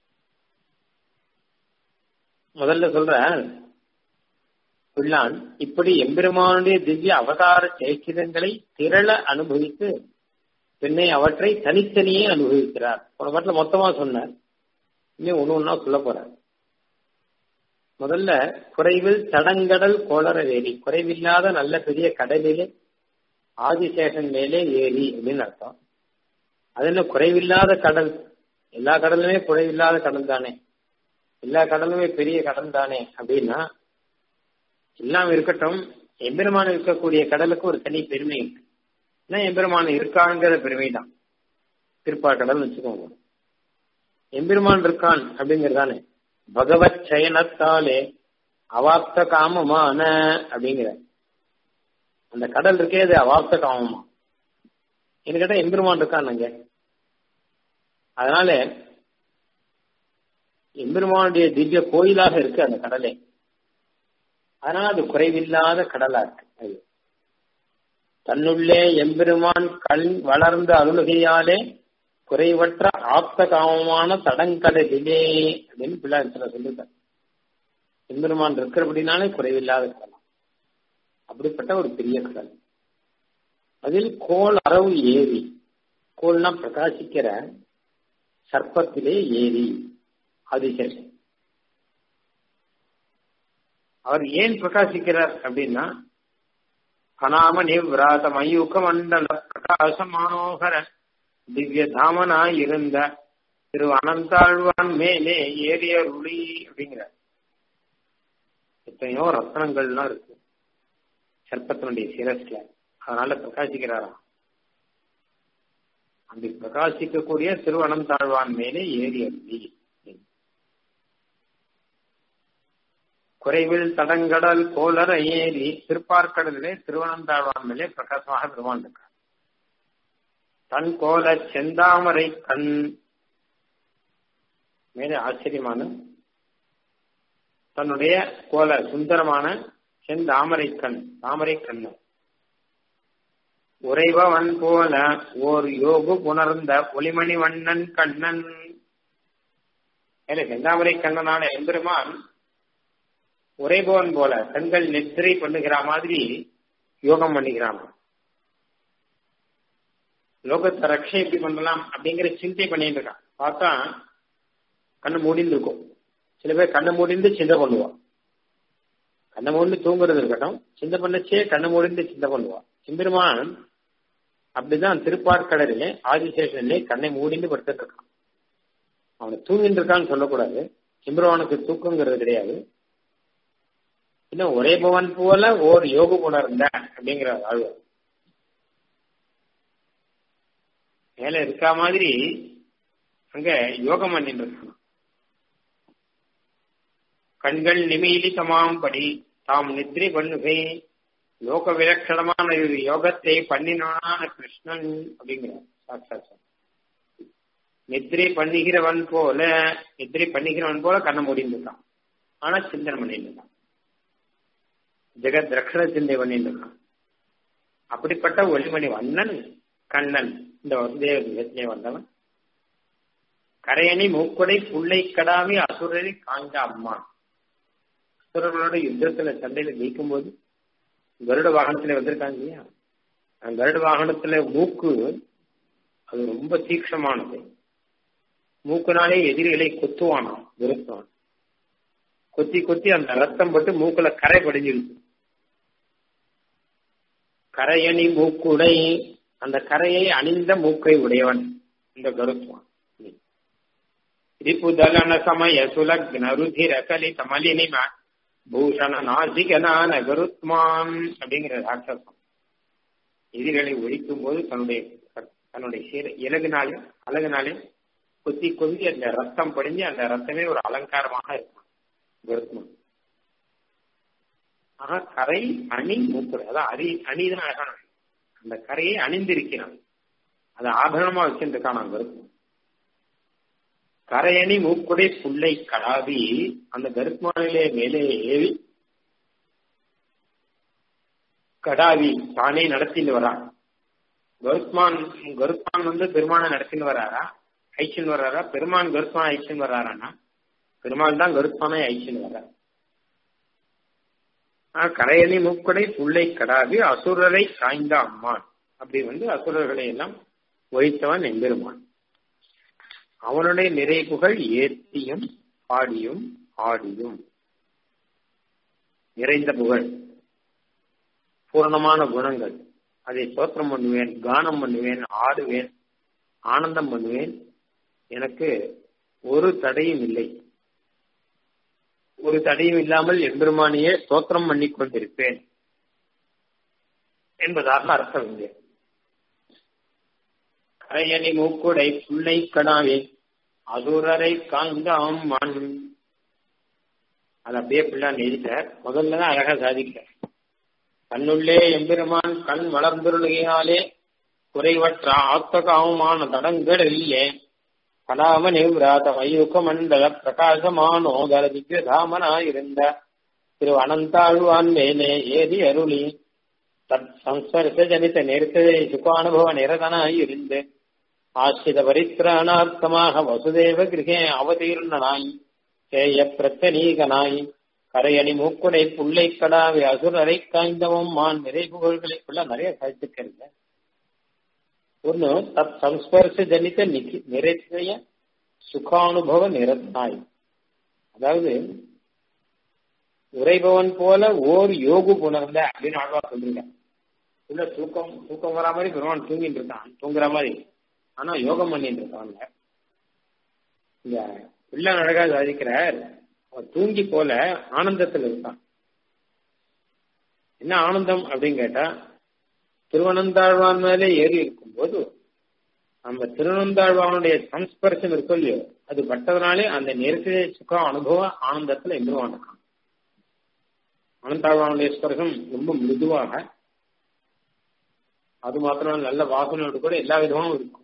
முதல்ல சொல்ற பிள்ளான் இப்படி எம்பெருமானுடைய திவ்ய அவதார சேக்கிதங்களை திரள அனுபவித்து பின்னை அவற்றை தனித்தனியே அனுபவிக்கிறார் போன பாட்டில் மொத்தமா சொன்னார் இன்னும் ஒண்ணு ஒன்னா சொல்ல போறார் முதல்ல குறைவில் தடங்கடல் கோளர வேலி குறைவில்லாத நல்ல பெரிய கடலிலே ஆதிசேஷன் மேலே ஏறி அப்படின்னு அர்த்தம் அது என்ன குறைவில்லாத கடல் எல்லா கடலுமே குறைவில்லாத கடல் தானே எல்லா கடலுமே பெரிய கடல் தானே அப்படின்னா எல்லாம் இருக்கட்டும் எம்பெருமான் இருக்கக்கூடிய கடலுக்கு ஒரு தனி பெருமை இருக்கு ஏன்னா எம்பெருமான் இருக்காங்கிற பெருமை தான் திருப்பாக்கடல் வச்சுக்கோங்க எம்பெருமான் இருக்கான் அப்படிங்கறதானே பகவத் சயனத்தாலே அவாப்த காமமான அப்படிங்கிற அந்த கடல் இருக்கே அது அவாப்த காமமா என்ன கேட்டா எம்பெருமான் இருக்கான் அங்க அதனால எம்பெருமானுடைய திவ்ய கோயிலாக இருக்கு அந்த கடலே அதனால அது குறைவில்லாத கடலா இருக்கு அது தன்னுள்ளே எம்பெருமான் கண் வளர்ந்த அருளுகையாலே குறைவற்ற ஆப்த காமமான தடங்கடலிலே அப்படின்னு பிள்ளாரத்துல சொல்லிருக்காரு எம்பெருமான் இருக்கிறபடினாலே குறைவில்லாத கடல் அப்படிப்பட்ட ஒரு பெரிய கடல் அதில் கோல் அரவு ஏரி கோல்னா பிரகாசிக்கிற சர்ப்பத்திலே ஏரி ஆதிசேஷன் அவர் ஏன் பிரகாசிக்கிறார் அப்படின்னா கனாம நிவ்ராத மயூக மண்டல பிரகாச மனோகர திவ்ய தாமனாய் இருந்த திரு அனந்தாழ்வான் மேலே ஏறிய ருளி அப்படிங்கிறார் எத்தனையோ ரத்னங்கள்லாம் இருக்கு சர்ப்பத்தினுடைய சிரஸ்ல அதனால பிரகாசிக்கிறாராம் அப்படி பிரகாசிக்கக்கூடிய திருவனந்தாழ்வான் மேலே ஏறி அருளி குறைவில் தடங்கடல் கோலர ஏறி திருப்பார்கடலிலே திருவனந்தாழ்வான் மேலே பிரகாசமாக பெருமான் இருக்கார் தன் கோல செந்தாமரை கண் மேலே ஆச்சரியமான தன்னுடைய கோல சுந்தரமான செந்தாமரை கண் தாமரை கண்ணு உறைபவன் போல ஓர் யோகு புணர்ந்த ஒளிமணி வண்ணன் கண்ணன் செந்தாமரை கண்ணனான எம்பெருமான் உரைபவன் போல கண்கள் நித்திரை பண்ணுகிற மாதிரி யோகம் பண்ணிக்கிறான் லோகத்தை ரக்ஷை எப்படி பண்ணலாம் அப்படிங்கிற சிந்தை பண்ணிட்டு இருக்கான் பார்த்தா கண்ணு மூடிந்து இருக்கும் சில பேர் கண்ணை மூடிந்து சிந்தை பண்ணுவான் கண்ணை மூடி தூங்குறது இருக்கட்டும் சிந்தை பண்ணச்சே கண்ணை மூடிந்து சிந்தை பண்ணுவான் சிம்பெருமான் அப்படிதான் திருப்பார்கடலிலே ஆதிசேஷனிலே கண்ணை மூடிந்து படுத்துட்டு இருக்கான் அவனை தூங்கிட்டு இருக்கான்னு சொல்லக்கூடாது சிம்பெருமானுக்கு தூக்கங்கிறது கிடையாது இன்னும் ஒரே பவன் போல ஓர் யோக உணர்ந்த அப்படிங்கிற ஆழ்வார் மேல இருக்கா மாதிரி அங்க யோகம் பண்ணிட்டு இருக்கான் கண்கள் நிமிலி தமாம்படி தாம் நித்ரி பண்ணுகை லோக விலட்சணமான ஒரு யோகத்தை பண்ணினான கிருஷ்ணன் அப்படிங்கிறார் சாட்சாத் நித்ரை பண்ணுகிறவன் போல நித்ரை பண்ணுகிறவன் போல கண்ண முடிந்துட்டான் ஆனா சிந்தனை பண்ணிட்டு இருக்கான் ஜெகத் ரக்ஷண சிந்தை பண்ணிட்டு இருக்கான் அப்படிப்பட்ட ஒளிமணி வண்ணன் கண்ணன் இந்த வசுதேவ யுகத்திலே வந்தவன் கரையணி மூக்குடை புள்ளை கடாமி அசுரரை காண்க அம்மா அசுரர்களோட யுத்தத்துல சண்டையில ஜெயிக்கும் போது கருட வாகனத்துல வந்திருக்காங்க இல்லையா அந்த கருட வாகனத்துல மூக்கு அது ரொம்ப தீக்ஷமானது மூக்குனாலே எதிரிகளை கொத்துவானாம் விருப்பம் கொத்தி கொத்தி அந்த ரத்தம் பட்டு மூக்குல கரை படிஞ்சிருக்கு கரையணி மூக்குடை அந்த கரையை அணிந்த மூக்கை உடையவன் இந்த கருத்துவான் ரிபுதலன சமய சுலக்ன ருதிர கலித மலினிம பூஷண நாசிகனான கருத்மான் அப்படிங்கிற ராட்சசம் எதிரிகளை ஒழிக்கும் போது தன்னுடைய தன்னுடைய சீர இலகுனாலே அழகுனாலே கொத்தி கொந்தி அந்த ரத்தம் படிஞ்சு அந்த ரத்தமே ஒரு அலங்காரமாக இருக்கும் கருத்மான் ஆக கரை அணி மூக்குடை அதான் அரி அணிதான் அழகான அந்த கரையை அணிந்திருக்கிறான் அதை ஆபரணமா வச்சிருக்கான் அங்க இருக்கும் கரையணி மூக்குடை புல்லை கடாவி அந்த கருத்மானிலே மேலே ஏறி கடாவி தானே நடத்தின்னு வரான் கருத்மான் கருத்மான் வந்து பெருமானை நடத்தின்னு வராரா ஐச்சின்னு வர்றாரா பெருமான் கருத்மான் ஐச்சின்னு வர்றாரானா பெருமாள் தான் கருத்மானை ஐச்சின்னு வர்றாரு கரையணி மூக்குடை புள்ளை கடாவி அசுரரை சாய்ந்த அம்மான் அப்படி வந்து அசுரர்களை எல்லாம் ஒழித்தவன் எம்பெருமான் அவனுடைய நிறைப்புகள் ஏத்தியும் பாடியும் ஆடியும் நிறைந்த புகழ் பூரணமான குணங்கள் அதை சோத்திரம் பண்ணுவேன் கானம் பண்ணுவேன் ஆடுவேன் ஆனந்தம் பண்ணுவேன் எனக்கு ஒரு தடையும் இல்லை ஒரு தடையும் இல்லாமல் எம்பெருமானியே ஸ்தோத்திரம் பண்ணி கொண்டிருப்பேன் என்பதாக அர்த்தம் இங்கே கரையணி மூக்குடை புள்ளை கடாவே அசுரரை காந்தாம் மண் அது அப்படியே பிள்ளான் எழுதிட்டார் முதல்ல தான் அழகா சாதிக்கிறார் கண்ணுள்ளே எம்பெருமான் கண் வளர்ந்துருளினாலே குறைவற்ற ஆத்தகாவுமான தடங்கள் இல்லே கலாம நிவ்ராத மயூக மண்டல பிரகாசமானோதர திவ்யதாமனாயிருந்த திரு அனந்தாழ்வான் மேலே ஏதி அருளி தத் சம்ஸ்பர்ச ஜனித நிறுத்ததை சுகானுபவ நிரதனாயிருந்து ஆசிரித பரித்ராணார்த்தமாக வசுதேவ கிரகே அவதீர்ணனாய் சேய பிரத்தனீகனாய் கரையணி மூக்குடை புள்ளை கடாவை அசுரரை காய்ந்தவம் மான் நிறை புகழ்களை உள்ள நிறைய சாதிச்சிருக்கிறீங்க ஒன்னு தத் சம்ஸ்பர்ச ஜனித நிறைய சுகானுபவ நிரத்னாய் அதாவது உரைபவன் போல ஓர் யோகு புணர்ந்த அப்படின்னு ஆழ்வா சொல்றீங்க உள்ள தூக்கம் தூக்கம் வரா மாதிரி பெருமான் தூங்கிட்டு இருக்கான் தூங்குற மாதிரி ஆனா யோகம் பண்ணிட்டு இருக்கான் இந்த பிள்ளை அழகா சாதிக்கிறார் அவன் தூங்கி போல ஆனந்தத்தில் இருக்கான் என்ன ஆனந்தம் அப்படின்னு கேட்டா திருவனந்தாழ்வான் மேலே ஏறி இருக்கும்போது நம்ம திருவனந்தாழ்வானுடைய சம்ஸ்பர்சம் இருக்கும் இல்லையோ அது பட்டதுனாலே அந்த நெருக்கடி சுகம் அனுபவ ஆனந்தத்துல எந்திருவான் இருக்கான் அனந்தாழ்வானுடைய ஸ்பர்சம் ரொம்ப மிருதுவாக அது மாத்திரம் நல்ல வாசனையோடு கூட எல்லா விதமும் இருக்கும்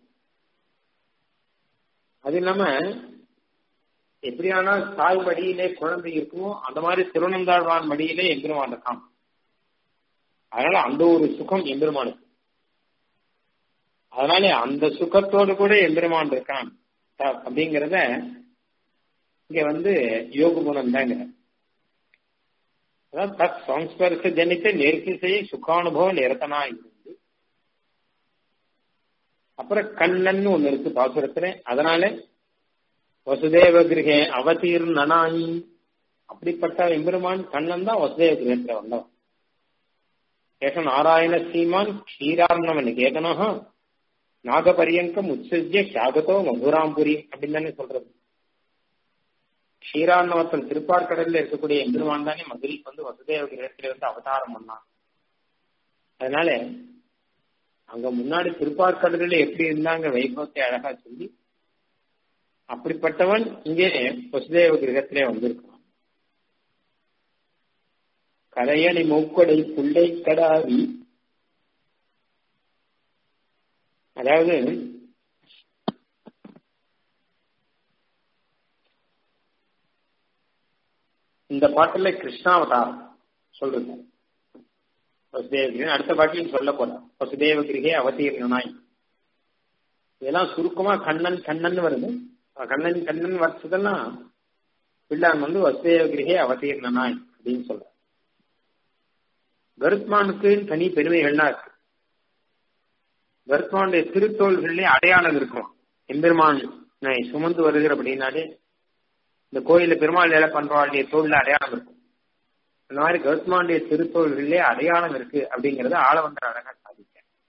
அது இல்லாம எப்படியானா தாய் மடியிலே குழந்தை இருக்குமோ அந்த மாதிரி திருவனந்தாழ்வான் மடியிலே எம்பெருமான் இருக்கான் அதனால அந்த ஒரு சுகம் எம்பெருமானுக்கு அதனால அந்த சுகத்தோடு கூட எம்பெருமான் இருக்கான் அப்படிங்கிறத இங்க வந்து யோக குணம் தாங்க அதான் தத் சம்ஸ்பர்ச ஜனித்த நேர்த்திசையை சுகானுபவ நிரத்தனா இருந்து அப்புறம் கண்ணன் ஒண்ணு இருக்கு பாசுரத்துல அதனால வசுதேவ கிரகே அவதீர்ணனாய் அப்படிப்பட்ட எம்பெருமான் கண்ணன் தான் வசுதேவ கிரகத்துல வந்தவன் ஏக நாராயண சீமான் க்ஷீரார்ணவன் கேட்டனஹா நாகபரியங்கம் உத்சஜ்ய சாகதோ மதுராம்புரி அப்படின்னு தானே சொல்றது க்ஷீரார்ணவத்தன் திருப்பார்கடல்ல இருக்கக்கூடிய எம்பெருமான் தானே மதுரைக்கு வந்து வசுதேவ கிரகத்துல வந்து அவதாரம் பண்ணான் அதனால அங்க முன்னாடி திருப்பார்கடலில் எப்படி இருந்தாங்க வைபவத்தை அழகா சொல்லி அப்படிப்பட்டவன் இங்கே வசுதேவ கிரகத்திலே வந்திருக்கான் கரையணி மூக்கடை புள்ளை கடாவி அதாவது இந்த பாட்டுல கிருஷ்ணாவதாரம் சொல்றது வசுதேவ அடுத்த பாட்டிலையும் சொல்ல போறேன் வசுதேவ கிரகே அவதீர்ணனாய் இதெல்லாம் சுருக்கமா கண்ணன் கண்ணன் வருது கண்ணன் கண்ணன் வச்சதெல்லாம் பிள்ளான் வந்து வசுதேவ கிரகே அவதீர்ணனாய் அப்படின்னு சொல்ற கருத்மானுக்கு தனி பெருமைகள்லாம் இருக்கு கருத்மானுடைய திருத்தோள்களே அடையாளம் இருக்கும் எம்பெருமான் சுமந்து வருகிற அப்படின்னாலே இந்த கோயில பெருமாள் வேலை பண்றவாளுடைய தோல்ல அடையாளம் இருக்கும் அந்த மாதிரி கருத்மானுடைய திருத்தோள்களே அடையாளம் இருக்கு அப்படிங்கறத ஆளவந்தர் அழகா சாதிக்க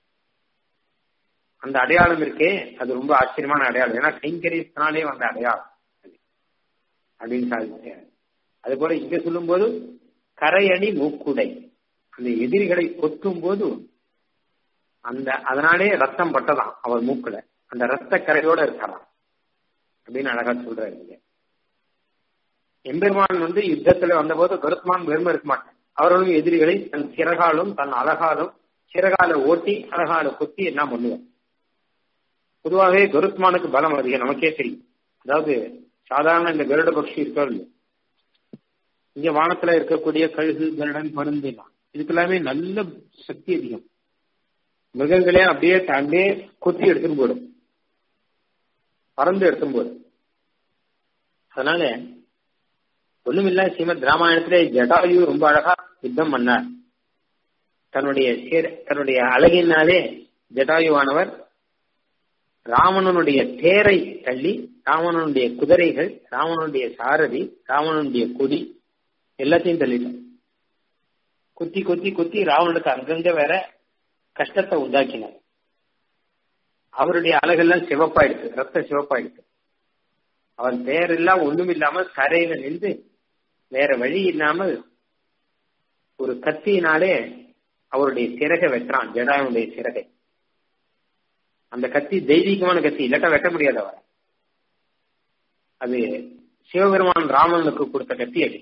அந்த அடையாளம் இருக்கே அது ரொம்ப ஆச்சரியமான அடையாளம் ஏன்னா கைங்கரியத்தினாலே வந்த அடையாளம் அப்படின்னு சாதிக்க அது போல இங்க சொல்லும் போது கரையணி மூக்குடை அந்த எதிரிகளை கொத்தும் போது அந்த அதனாலே ரத்தம் பட்டதாம் அவர் மூக்குல அந்த ரத்த கரையோட இருக்கலாம் அப்படின்னு அழகா சொல்றாரு எம்பெருமான் வந்து யுத்தத்துல வந்தபோது கருத்மான் வெறுமை இருக்க மாட்டான் அவர்களும் எதிரிகளை தன் சிறகாலும் தன் அழகாலும் சிறகால ஓட்டி அழகால கொத்தி எல்லாம் பண்ணுவார் பொதுவாகவே கருத்மானுக்கு பலம் அதிகம் நமக்கே தெரியும் அதாவது சாதாரண இந்த கருட பக்ஷி இருக்கோ இங்க வானத்துல இருக்கக்கூடிய கழுகு கருடன் பருந்திலாம் இதுக்கெல்லாமே நல்ல சக்தி அதிகம் மிருகங்களே அப்படியே தாண்டே கொத்தி எடுத்துன்னு போயிடும் பறந்து எடுத்துன்னு போயிடும் அதனால ஒண்ணுமில்ல ஸ்ரீமத் ராமாயணத்திலே ஜடாயு ரொம்ப அழகா யுத்தம் பண்ணார் தன்னுடைய தன்னுடைய அழகினாலே ஜடாயுவானவர் ராவணனுடைய தேரை தள்ளி ராவணனுடைய குதிரைகள் ராவணனுடைய சாரதி ராவணனுடைய கொடி எல்லாத்தையும் தள்ளிட்டார் குத்தி குத்தி குத்தி ராவணனுக்கு அங்கங்க வேற கஷ்டத்தை உண்டாக்கினார் அவருடைய அழகெல்லாம் சிவப்பாயிடுச்சு ரத்த சிவப்பாயிடுச்சு அவன் பெயரெல்லாம் ஒண்ணும் இல்லாம கரையில நின்று வேற வழி இல்லாமல் ஒரு கத்தியினாலே அவருடைய சிறகை வெட்டுறான் ஜடாயுடைய சிறகை அந்த கத்தி தெய்வீகமான கத்தி இல்லாட்டா வெட்ட முடியாது அவரை அது சிவபெருமான் ராமனுக்கு கொடுத்த கத்தி அது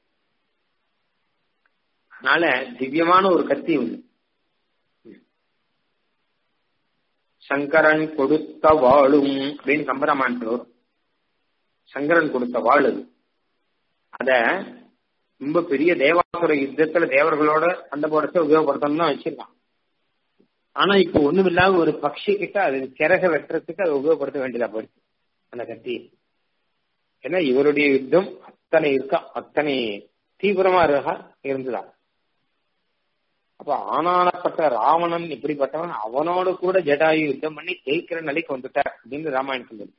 அதனால திவ்யமான ஒரு கத்தி உண்டு சங்கரன் கொடுத்த வாழும் அப்படின்னு கம்பராமான் சங்கரன் கொடுத்த வாழ் அது அத ரொம்ப பெரிய தேவாசுர யுத்தத்துல தேவர்களோட சண்டை போடத்தை உபயோகப்படுத்தணும் தான் வச்சிருக்கான் ஆனா இப்ப ஒண்ணும் இல்லாத ஒரு பக்ஷி கிட்ட அது சிறக வெட்டுறதுக்கு அதை உபயோகப்படுத்த வேண்டியதா போயிடுச்சு அந்த கத்தி ஏன்னா இவருடைய யுத்தம் அத்தனை இருக்கா அத்தனை தீவிரமா இருக்கா இருந்துதா அப்ப ஆனானப்பட்ட ராவணன் இப்படிப்பட்டவன் அவனோடு கூட ஜடாயு யுத்தம் பண்ணி ஜெயிக்கிற நிலைக்கு வந்துட்டார் அப்படின்னு ராமாயணத்தில் இருக்கு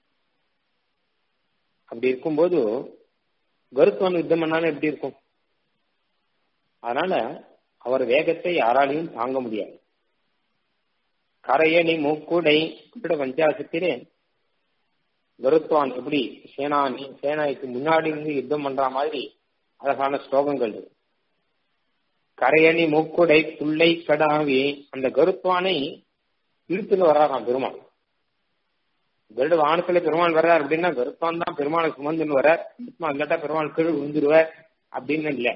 அப்படி இருக்கும்போது கருத்துவன் யுத்தம் பண்ணாலும் எப்படி இருக்கும் அதனால அவர் வேகத்தை யாராலையும் தாங்க முடியாது கரையணி மூக்குடை கிட்ட பஞ்சாசத்திலே கருத்வான் எப்படி சேனானி சேனாய்க்கு முன்னாடி இருந்து யுத்தம் பண்ற மாதிரி அழகான ஸ்லோகங்கள் கரையணி மூக்குடை புள்ளை கடாவி அந்த கருத்வானை இழுத்துன்னு வர்றாராம் பெருமாள் கருட வானத்துல பெருமாள் வர்றார் அப்படின்னா கருத்வான் தான் பெருமாளை சுமந்துன்னு வர்றார் இல்லாட்டா பெருமாள் கீழ் விழுந்துருவார் அப்படின்னு இல்லை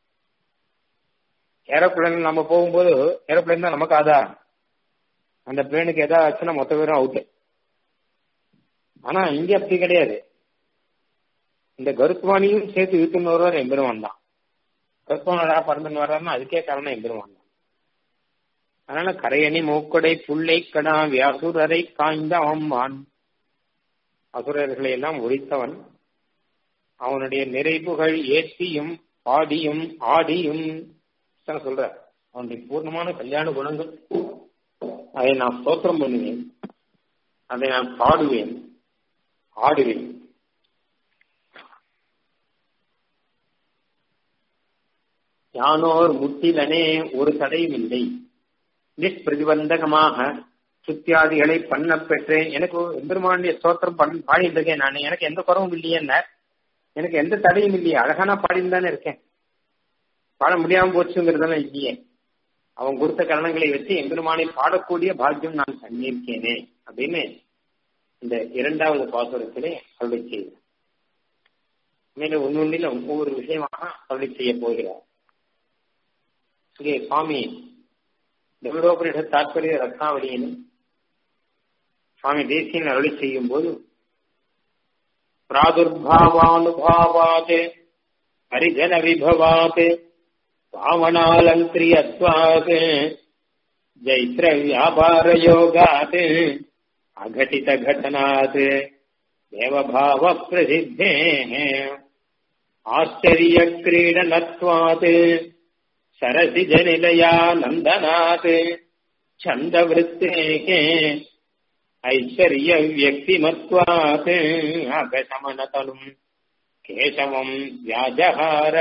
ஏரோப்ளேன் நம்ம போகும்போது ஏரோப்ளேன் தான் நமக்கு ஆதாரம் அந்த பிளேனுக்கு எதாவது ஆச்சுன்னா மொத்த பேரும் அவுட்டு ஆனா இங்க அப்படி கிடையாது இந்த கருத்வானியும் சேர்த்து இழுத்துன்னு வருவார் எம்பெருமான் தான் கருத்வானடா பறந்துன்னு வர்றாருன்னா அதுக்கே காரணம் எம்பெருமான் தான் அதனால கரையணி மூக்கடை புள்ளை கடா வியாசுரரை காய்ந்த அம்மான் அசுரர்களை எல்லாம் ஒழித்தவன் அவனுடைய நிறைவுகள் ஏற்றியும் பாடியும் ஆடியும் சொல்ற அவனுடைய பூர்ணமான கல்யாண குணங்கள் அதை நான் ஸ்தோத்திரம் பண்ணுவேன் அதை நான் பாடுவேன் ஆடுவேன் யானோர் முட்டிலனே ஒரு தடையும் இல்லை நிஷ்பிரதிபந்தகமாக சுத்தியாதிகளை பண்ண பெற்றேன் எனக்கு எம்பெருமானுடைய ஸ்தோத்திரம் பண் பாடிட்டு இருக்கேன் நான் எனக்கு எந்த குறவும் இல்லையே எனக்கு எந்த தடையும் இல்லையே அழகான பாடின்னு தானே இருக்கேன் பாட முடியாம போச்சுங்கிறதெல்லாம் இல்லையே அவன் கொடுத்த கரணங்களை வச்சு எம்பெருமானை பாடக்கூடிய பாக்கியம் நான் பண்ணியிருக்கேனே அப்படின்னு இந்த இரண்டாவது பாசுரத்திலே அருளை செய்தார் மேலும் ஒன்னொன்றில் ஒவ்வொரு விஷயமாக அருளை செய்ய போகிறார் இங்கே சுவாமி தேவரோபனிட தாற்பரிய ரத்னாவளியின் சுவாமி தேசியன் அருளை செய்யும் போது பிராதுர்பாவானுபாவாத் ஹரிஜன விபவாத் பாவனாலங்கிரியத்வாத் ஜைத்ர வியாபார யோகாத் அகட்டித घटनात् देवभाव प्रसिद्धेः आश्चर्य क्रीडनत्वात् सरसिजनिलयानन्दनात् छन्दवृत्तेः ऐश्वर्यव्यक्तिमत्वात् अगशमनतनुम् கேசவம் வியாஜகார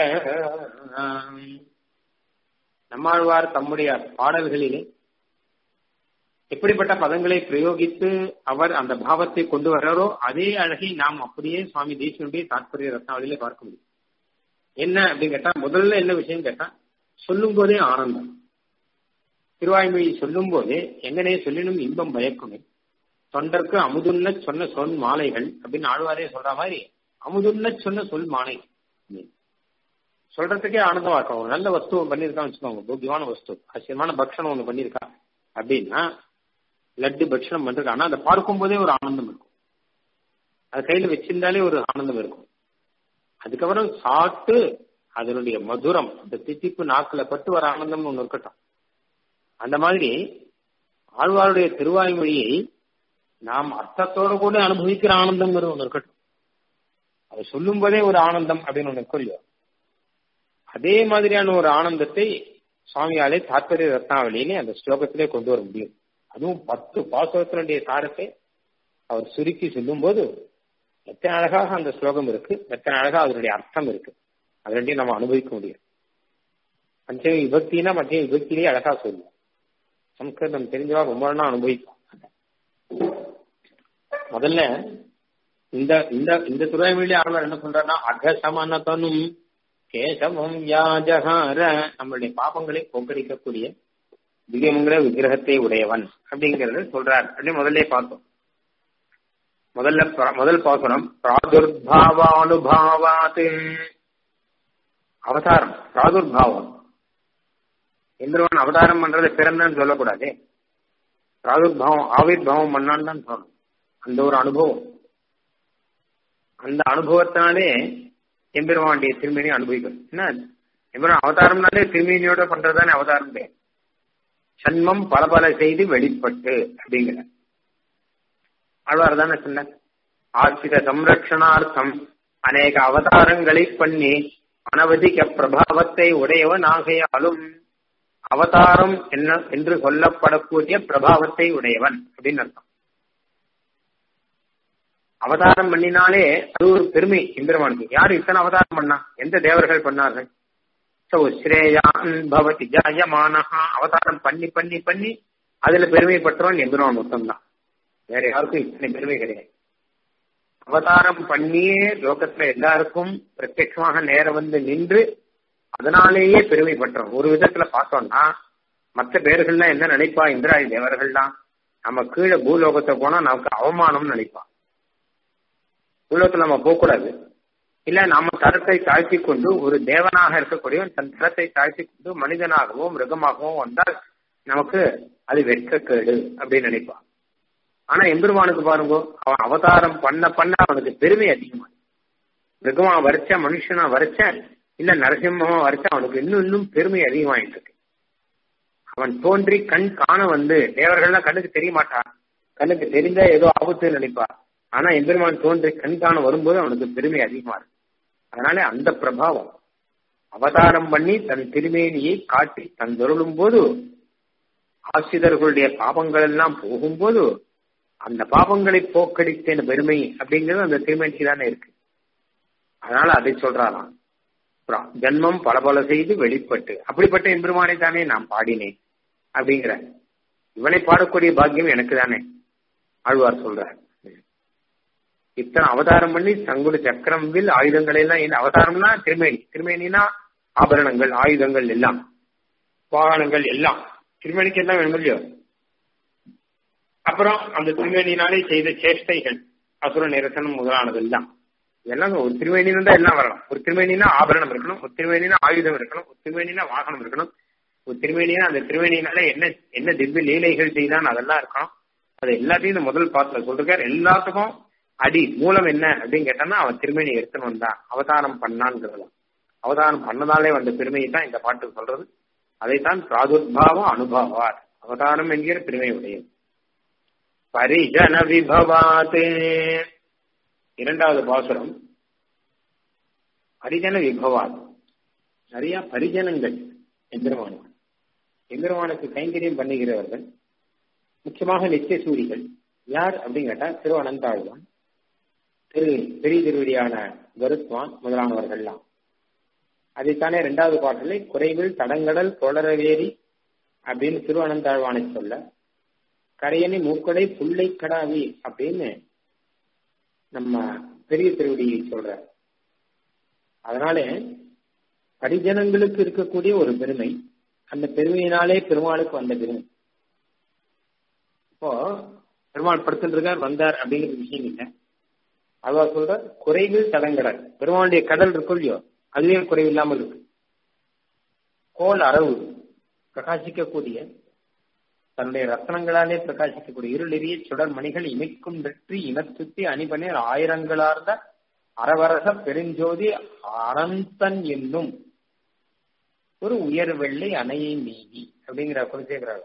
நம்மாழ்வார் தம்முடைய பாடல்களிலே எப்படிப்பட்ட பதங்களை பிரயோகித்து அவர் அந்த பாவத்தை கொண்டு வர்றாரோ அதே அழகை நாம் அப்படியே சுவாமி தேசியனுடைய தாற்பரிய ரத்னாவளியில பார்க்க முடியும் என்ன அப்படின்னு கேட்டா முதல்ல என்ன விஷயம் கேட்டா சொல்லும் போதே ஆனந்தம் திருவாய்மொழி சொல்லும் போதே எங்கனே சொல்லினும் இன்பம் பயக்குமே தொண்டர்க்கு அமுதுன்ன சொன்ன சொல் மாலைகள் அப்படின்னு ஆழ்வாரே சொல்ற மாதிரி அமுதுன்ன சொன்ன சொல் மாலை சொல்றதுக்கே ஆனந்தமா இருக்கும் ஒரு நல்ல வஸ்து பண்ணியிருக்கான்னு வச்சுக்கோங்க போக்கியமான வஸ்து ஆச்சரியமான பக்ஷணம் ஒண்ணு பண்ணியிருக்கா அப்படின்னா லட்டு பட்சணம் பண்றது ஆனா அதை பார்க்கும் போதே ஒரு ஆனந்தம் இருக்கும் அது கையில வச்சிருந்தாலே ஒரு ஆனந்தம் இருக்கும் அதுக்கப்புறம் சாப்பிட்டு அதனுடைய மதுரம் அந்த தித்திப்பு நாக்குல பட்டு வர ஆனந்தம் ஒண்ணு இருக்கட்டும் அந்த மாதிரி ஆழ்வாருடைய திருவாய்மொழியை நாம் அர்த்தத்தோட கூட அனுபவிக்கிற ஆனந்தம்ங்கிறது ஒண்ணு இருக்கட்டும் அதை சொல்லும் போதே ஒரு ஆனந்தம் அப்படின்னு ஒண்ணு இருக்கோ அதே மாதிரியான ஒரு ஆனந்தத்தை சுவாமியாலே தாத்பரிய ரத்னாவளியிலே அந்த ஸ்லோகத்திலே கொண்டு வர முடியும் அதுவும் பத்து பாசுரத்தினுடைய சாரத்தை அவர் சுருக்கி சொல்லும் போது எத்தனை அழகாக அந்த ஸ்லோகம் இருக்கு எத்தனை அழகா அதனுடைய அர்த்தம் இருக்கு அது ரெண்டையும் நம்ம அனுபவிக்க முடியும் பஞ்சமி விபக்தினா மத்திய விபக்தியிலேயே அழகா சொல்லுவோம் சம்ஸ்கிருதம் தெரிஞ்சவா ரொம்ப நாள் அனுபவிப்போம் முதல்ல இந்த இந்த இந்த துறைமொழி ஆழ்வார் என்ன சொல்றாருன்னா அகசமனதனும் கேசவம் யாஜகார நம்மளுடைய பாபங்களை போக்கடிக்கக்கூடிய திவ்யமங்கல விக்கிரகத்தை உடையவன் அப்படிங்கறத சொல்றார் அப்படின்னு முதல்ல பார்த்தோம் முதல்ல முதல் பாசுரம் பிராதுர்பாவானுபாவாத் அவதாரம் பிராதுர்பாவம் எந்திரவன் அவதாரம் பண்றது பிறந்தான்னு சொல்லக்கூடாது பிராதுர்பாவம் ஆவிர்பாவம் பண்ணான்னு தான் சொல்லணும் அந்த ஒரு அனுபவம் அந்த அனுபவத்தினாலே எம்பெருமாண்டிய திருமணி அனுபவிக்கணும் என்ன எம்பெருமான் அவதாரம்னாலே திருமணியோட பண்றதுதானே அவதாரம் பேர் சண்மம் பல பல செய்து வெளிப்பட்டு அப்படிங்கிற ஆழ்வார் தானே சொன்ன ஆசிர சம்ரட்சணார்த்தம் அநேக அவதாரங்களை பண்ணி அனவதிக்க பிரபாவத்தை உடையவன் ஆகையாலும் அவதாரம் என்ன என்று சொல்லப்படக்கூடிய பிரபாவத்தை உடையவன் அப்படின்னு அர்த்தம் அவதாரம் பண்ணினாலே அது ஒரு பெருமை எம்பெருமானுக்கு யார் இத்தனை அவதாரம் பண்ணா எந்த தேவர்கள் பண்ணார்கள் சோ ஸ்ரேயான் பவதி ஜாயமானஹா அவதாரம் பண்ணி பண்ணி பண்ணி அதுல பெருமைப்பட்டவன் எம்பெருமான் மொத்தம்தான் வேற யாருக்கும் இத்தனை பெருமை கிடையாது அவதாரம் பண்ணியே லோகத்துல எல்லாருக்கும் பிரத்யட்சமாக நேரம் வந்து நின்று அதனாலேயே பெருமைப்பட்டவன் ஒரு விதத்துல பார்த்தோம்னா மற்ற பேர்கள்லாம் என்ன நினைப்பா இந்திராயி தேவர்கள்லாம் நம்ம கீழே பூலோகத்தை போனா நமக்கு அவமானம்னு நினைப்பா பூலோகத்துல நம்ம போகக்கூடாது இல்ல நாம தரத்தை தாழ்த்தி கொண்டு ஒரு தேவனாக இருக்கக்கூடியவன் தன் தரத்தை தாழ்த்தி கொண்டு மனிதனாகவோ மிருகமாகவோ வந்தால் நமக்கு அது வெட்கக்கேடு அப்படின்னு நினைப்பான் ஆனா எம்பெருமானுக்கு பாருங்க அவன் அவதாரம் பண்ண பண்ண அவனுக்கு பெருமை அதிகமா மிருகமா வரைச்ச மனுஷனா வரைச்ச இல்ல நரசிம்மமா வரைச்ச அவனுக்கு இன்னும் இன்னும் பெருமை அதிகமாயிட்டு இருக்கு அவன் தோன்றி கண் காண வந்து தேவர்கள்லாம் கண்ணுக்கு தெரிய மாட்டான் கண்ணுக்கு தெரிஞ்சா ஏதோ ஆபத்து நினைப்பா ஆனா எம்பெருமான் தோன்றி கண் காண வரும்போது அவனுக்கு பெருமை அதிகமா இருக்கு அதனால அந்த பிரபாவம் அவதாரம் பண்ணி தன் திருமேனியை காட்டி தன் தொருளும் போது ஆசிரியர்களுடைய பாபங்கள் எல்லாம் போகும்போது அந்த பாபங்களை போக்கடித்தேன் பெருமை அப்படிங்கிறது அந்த திருமணிக்கு தானே இருக்கு அதனால அதை சொல்றாராம் ஜன்மம் பல பல செய்து வெளிப்பட்டு அப்படிப்பட்ட எம்பெருமானை தானே நான் பாடினேன் அப்படிங்கிற இவனை பாடக்கூடிய பாக்கியம் எனக்கு தானே ஆழ்வார் சொல்றார் இத்தனை அவதாரம் பண்ணி தங்குடு சக்கரம் வில் ஆயுதங்கள் எல்லாம் என்ன அவதாரம்னா திருமேனி திருமேனினா ஆபரணங்கள் ஆயுதங்கள் எல்லாம் வாகனங்கள் எல்லாம் திருமேனிக்கு எல்லாம் வேணும் இல்லையோ அப்புறம் அந்த திருமேனினாலே செய்த சேஷ்டைகள் அசுர நிரசனம் முதலானதெல்லாம் இதெல்லாம் ஒரு திருமேனின்னு தான் எல்லாம் வரலாம் ஒரு திருமேனினா ஆபரணம் இருக்கணும் ஒரு திருமேனினா ஆயுதம் இருக்கணும் ஒரு திருமேனினா வாகனம் இருக்கணும் ஒரு திருமேனினா அந்த திருமேனினால என்ன என்ன திவ்ய லீலைகள் செய்தான் அதெல்லாம் இருக்கணும் அது எல்லாத்தையும் இந்த முதல் பாத்துல சொல்றாரு எல்லாத்துக்கும் அடி மூலம் என்ன அப்படின்னு கேட்டோம்னா அவன் திருமேனி எடுத்துன்னு வந்தான் அவதாரம் பண்ணான்ங்கிறதுலாம் அவதாரம் பண்ணதாலே வந்த பெருமையை தான் இந்த பாட்டு சொல்றது அதைத்தான் பிராதுர்பாவம் அனுபவார் அவதாரம் என்கிற பெருமை உடையது பரிஜன விபவாத் இரண்டாவது பாசுரம் பரிஜன விபவாத் நிறைய பரிஜனங்கள் எந்திரமானுக்கு எந்திரமானுக்கு கைங்கரியம் பண்ணுகிறவர்கள் முக்கியமாக நித்திய சூரிகள் யார் அப்படின்னு கேட்டா திருவனந்தாழ்வான் திரு பெரிய திருவடியான கருத்வான் முதலானவர்கள்லாம் அதைத்தானே இரண்டாவது பாட்டிலே குறைவில் தடங்கடல் தொடரவேரி அப்படின்னு திருவனந்தாழ்வானை சொல்ல கரையணி மூக்கடை புள்ளை கடாவி அப்படின்னு நம்ம பெரிய திருவடியை சொல்ற அதனால பரிஜனங்களுக்கு இருக்கக்கூடிய ஒரு பெருமை அந்த பெருமையினாலே பெருமாளுக்கு வந்த பெருமை இப்போ பெருமாள் படுத்துட்டு இருக்கார் வந்தார் அப்படிங்கிற விஷயம் இல்லை அதுவா சொல்ற குறைவில் தடங்கடல் பெருமாளுடைய கடல் இருக்கும் இல்லையோ அதுவே குறைவில்லாமல் இருக்கு கோல் அரவு பிரகாசிக்கக்கூடிய தன்னுடைய ரத்னங்களாலே பிரகாசிக்கக்கூடிய இருளெறிய சுடர் மணிகள் இமைக்கும் வெற்றி இனத்துத்தி அணிபனேர் ஆயிரங்களார்ந்த அரவரச பெருஞ்சோதி அனந்தன் என்னும் ஒரு உயர் வெள்ளை அணையை நீங்கி அப்படிங்கிற குலசேகராக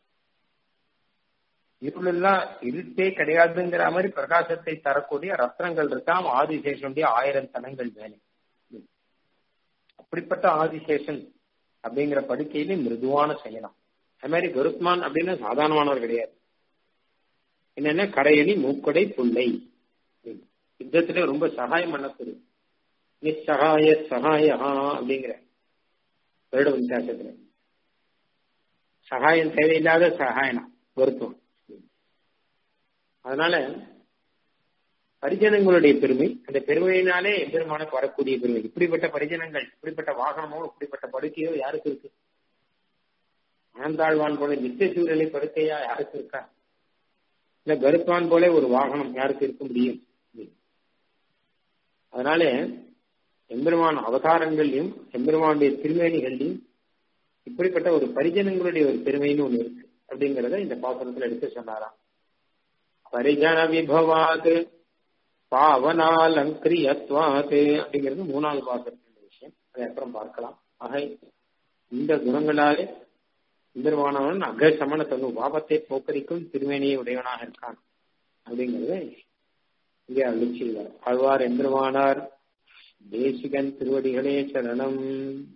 இருளெல்லாம் இருட்டே கிடையாதுங்கிற மாதிரி பிரகாசத்தை தரக்கூடிய ரத்னங்கள் இருக்காம் ஆதிசேஷனுடைய ஆயிரம் தனங்கள் வேலை அப்படிப்பட்ட ஆதிசேஷன் அப்படிங்கிற படுக்கையில மிருதுவான செய்யலாம் அது மாதிரி கருத்மான் அப்படின்னு சாதாரணமானவர் கிடையாது என்னன்னா கரையணி மூக்கடை புள்ளை யுத்தத்துல ரொம்ப சகாயம் பண்ணக்கூடிய நிச்சகாய சகாயா அப்படிங்கிற வருட வித்தியாசத்துல சகாயம் தேவையில்லாத சகாயனா கருத்துவம் அதனால பரிஜனங்களுடைய பெருமை அந்த பெருமையினாலே எம்பெருமானுக்கு வரக்கூடிய பெருமை இப்படிப்பட்ட பரிஜனங்கள் இப்படிப்பட்ட வாகனமோ இப்படிப்பட்ட படுக்கையோ யாருக்கு இருக்கு ஆனந்தாழ்வான் போல நித்திய சூழலை படுக்கையா யாருக்கு இருக்கா இல்ல கருப்பான் போல ஒரு வாகனம் யாருக்கு இருக்க முடியும் அதனால எம்பெருமான் அவதாரங்கள்லையும் எம்பெருமானுடைய திருமேனிகள்லையும் இப்படிப்பட்ட ஒரு பரிஜனங்களுடைய ஒரு பெருமைன்னு ஒண்ணு இருக்கு அப்படிங்கறத இந்த பாசனத்துல எடுத்து சொன்னாராம் பரிஜன விபவாத் பாவனாலங்கிரியத்வாத் அப்படிங்கிறது மூணாவது பாசனத்தின் விஷயம் அதை அப்புறம் பார்க்கலாம் ஆக இந்த குணங்களாலே இந்திரவானவன் அகசமன தனு பாபத்தை போக்கரிக்கும் திருமேனியை உடையவனாக இருக்கான் அப்படிங்கறத இங்கே அருள் செய்வார் ஆழ்வார் எந்திரவானார் தேசிகன் திருவடிகளே சரணம்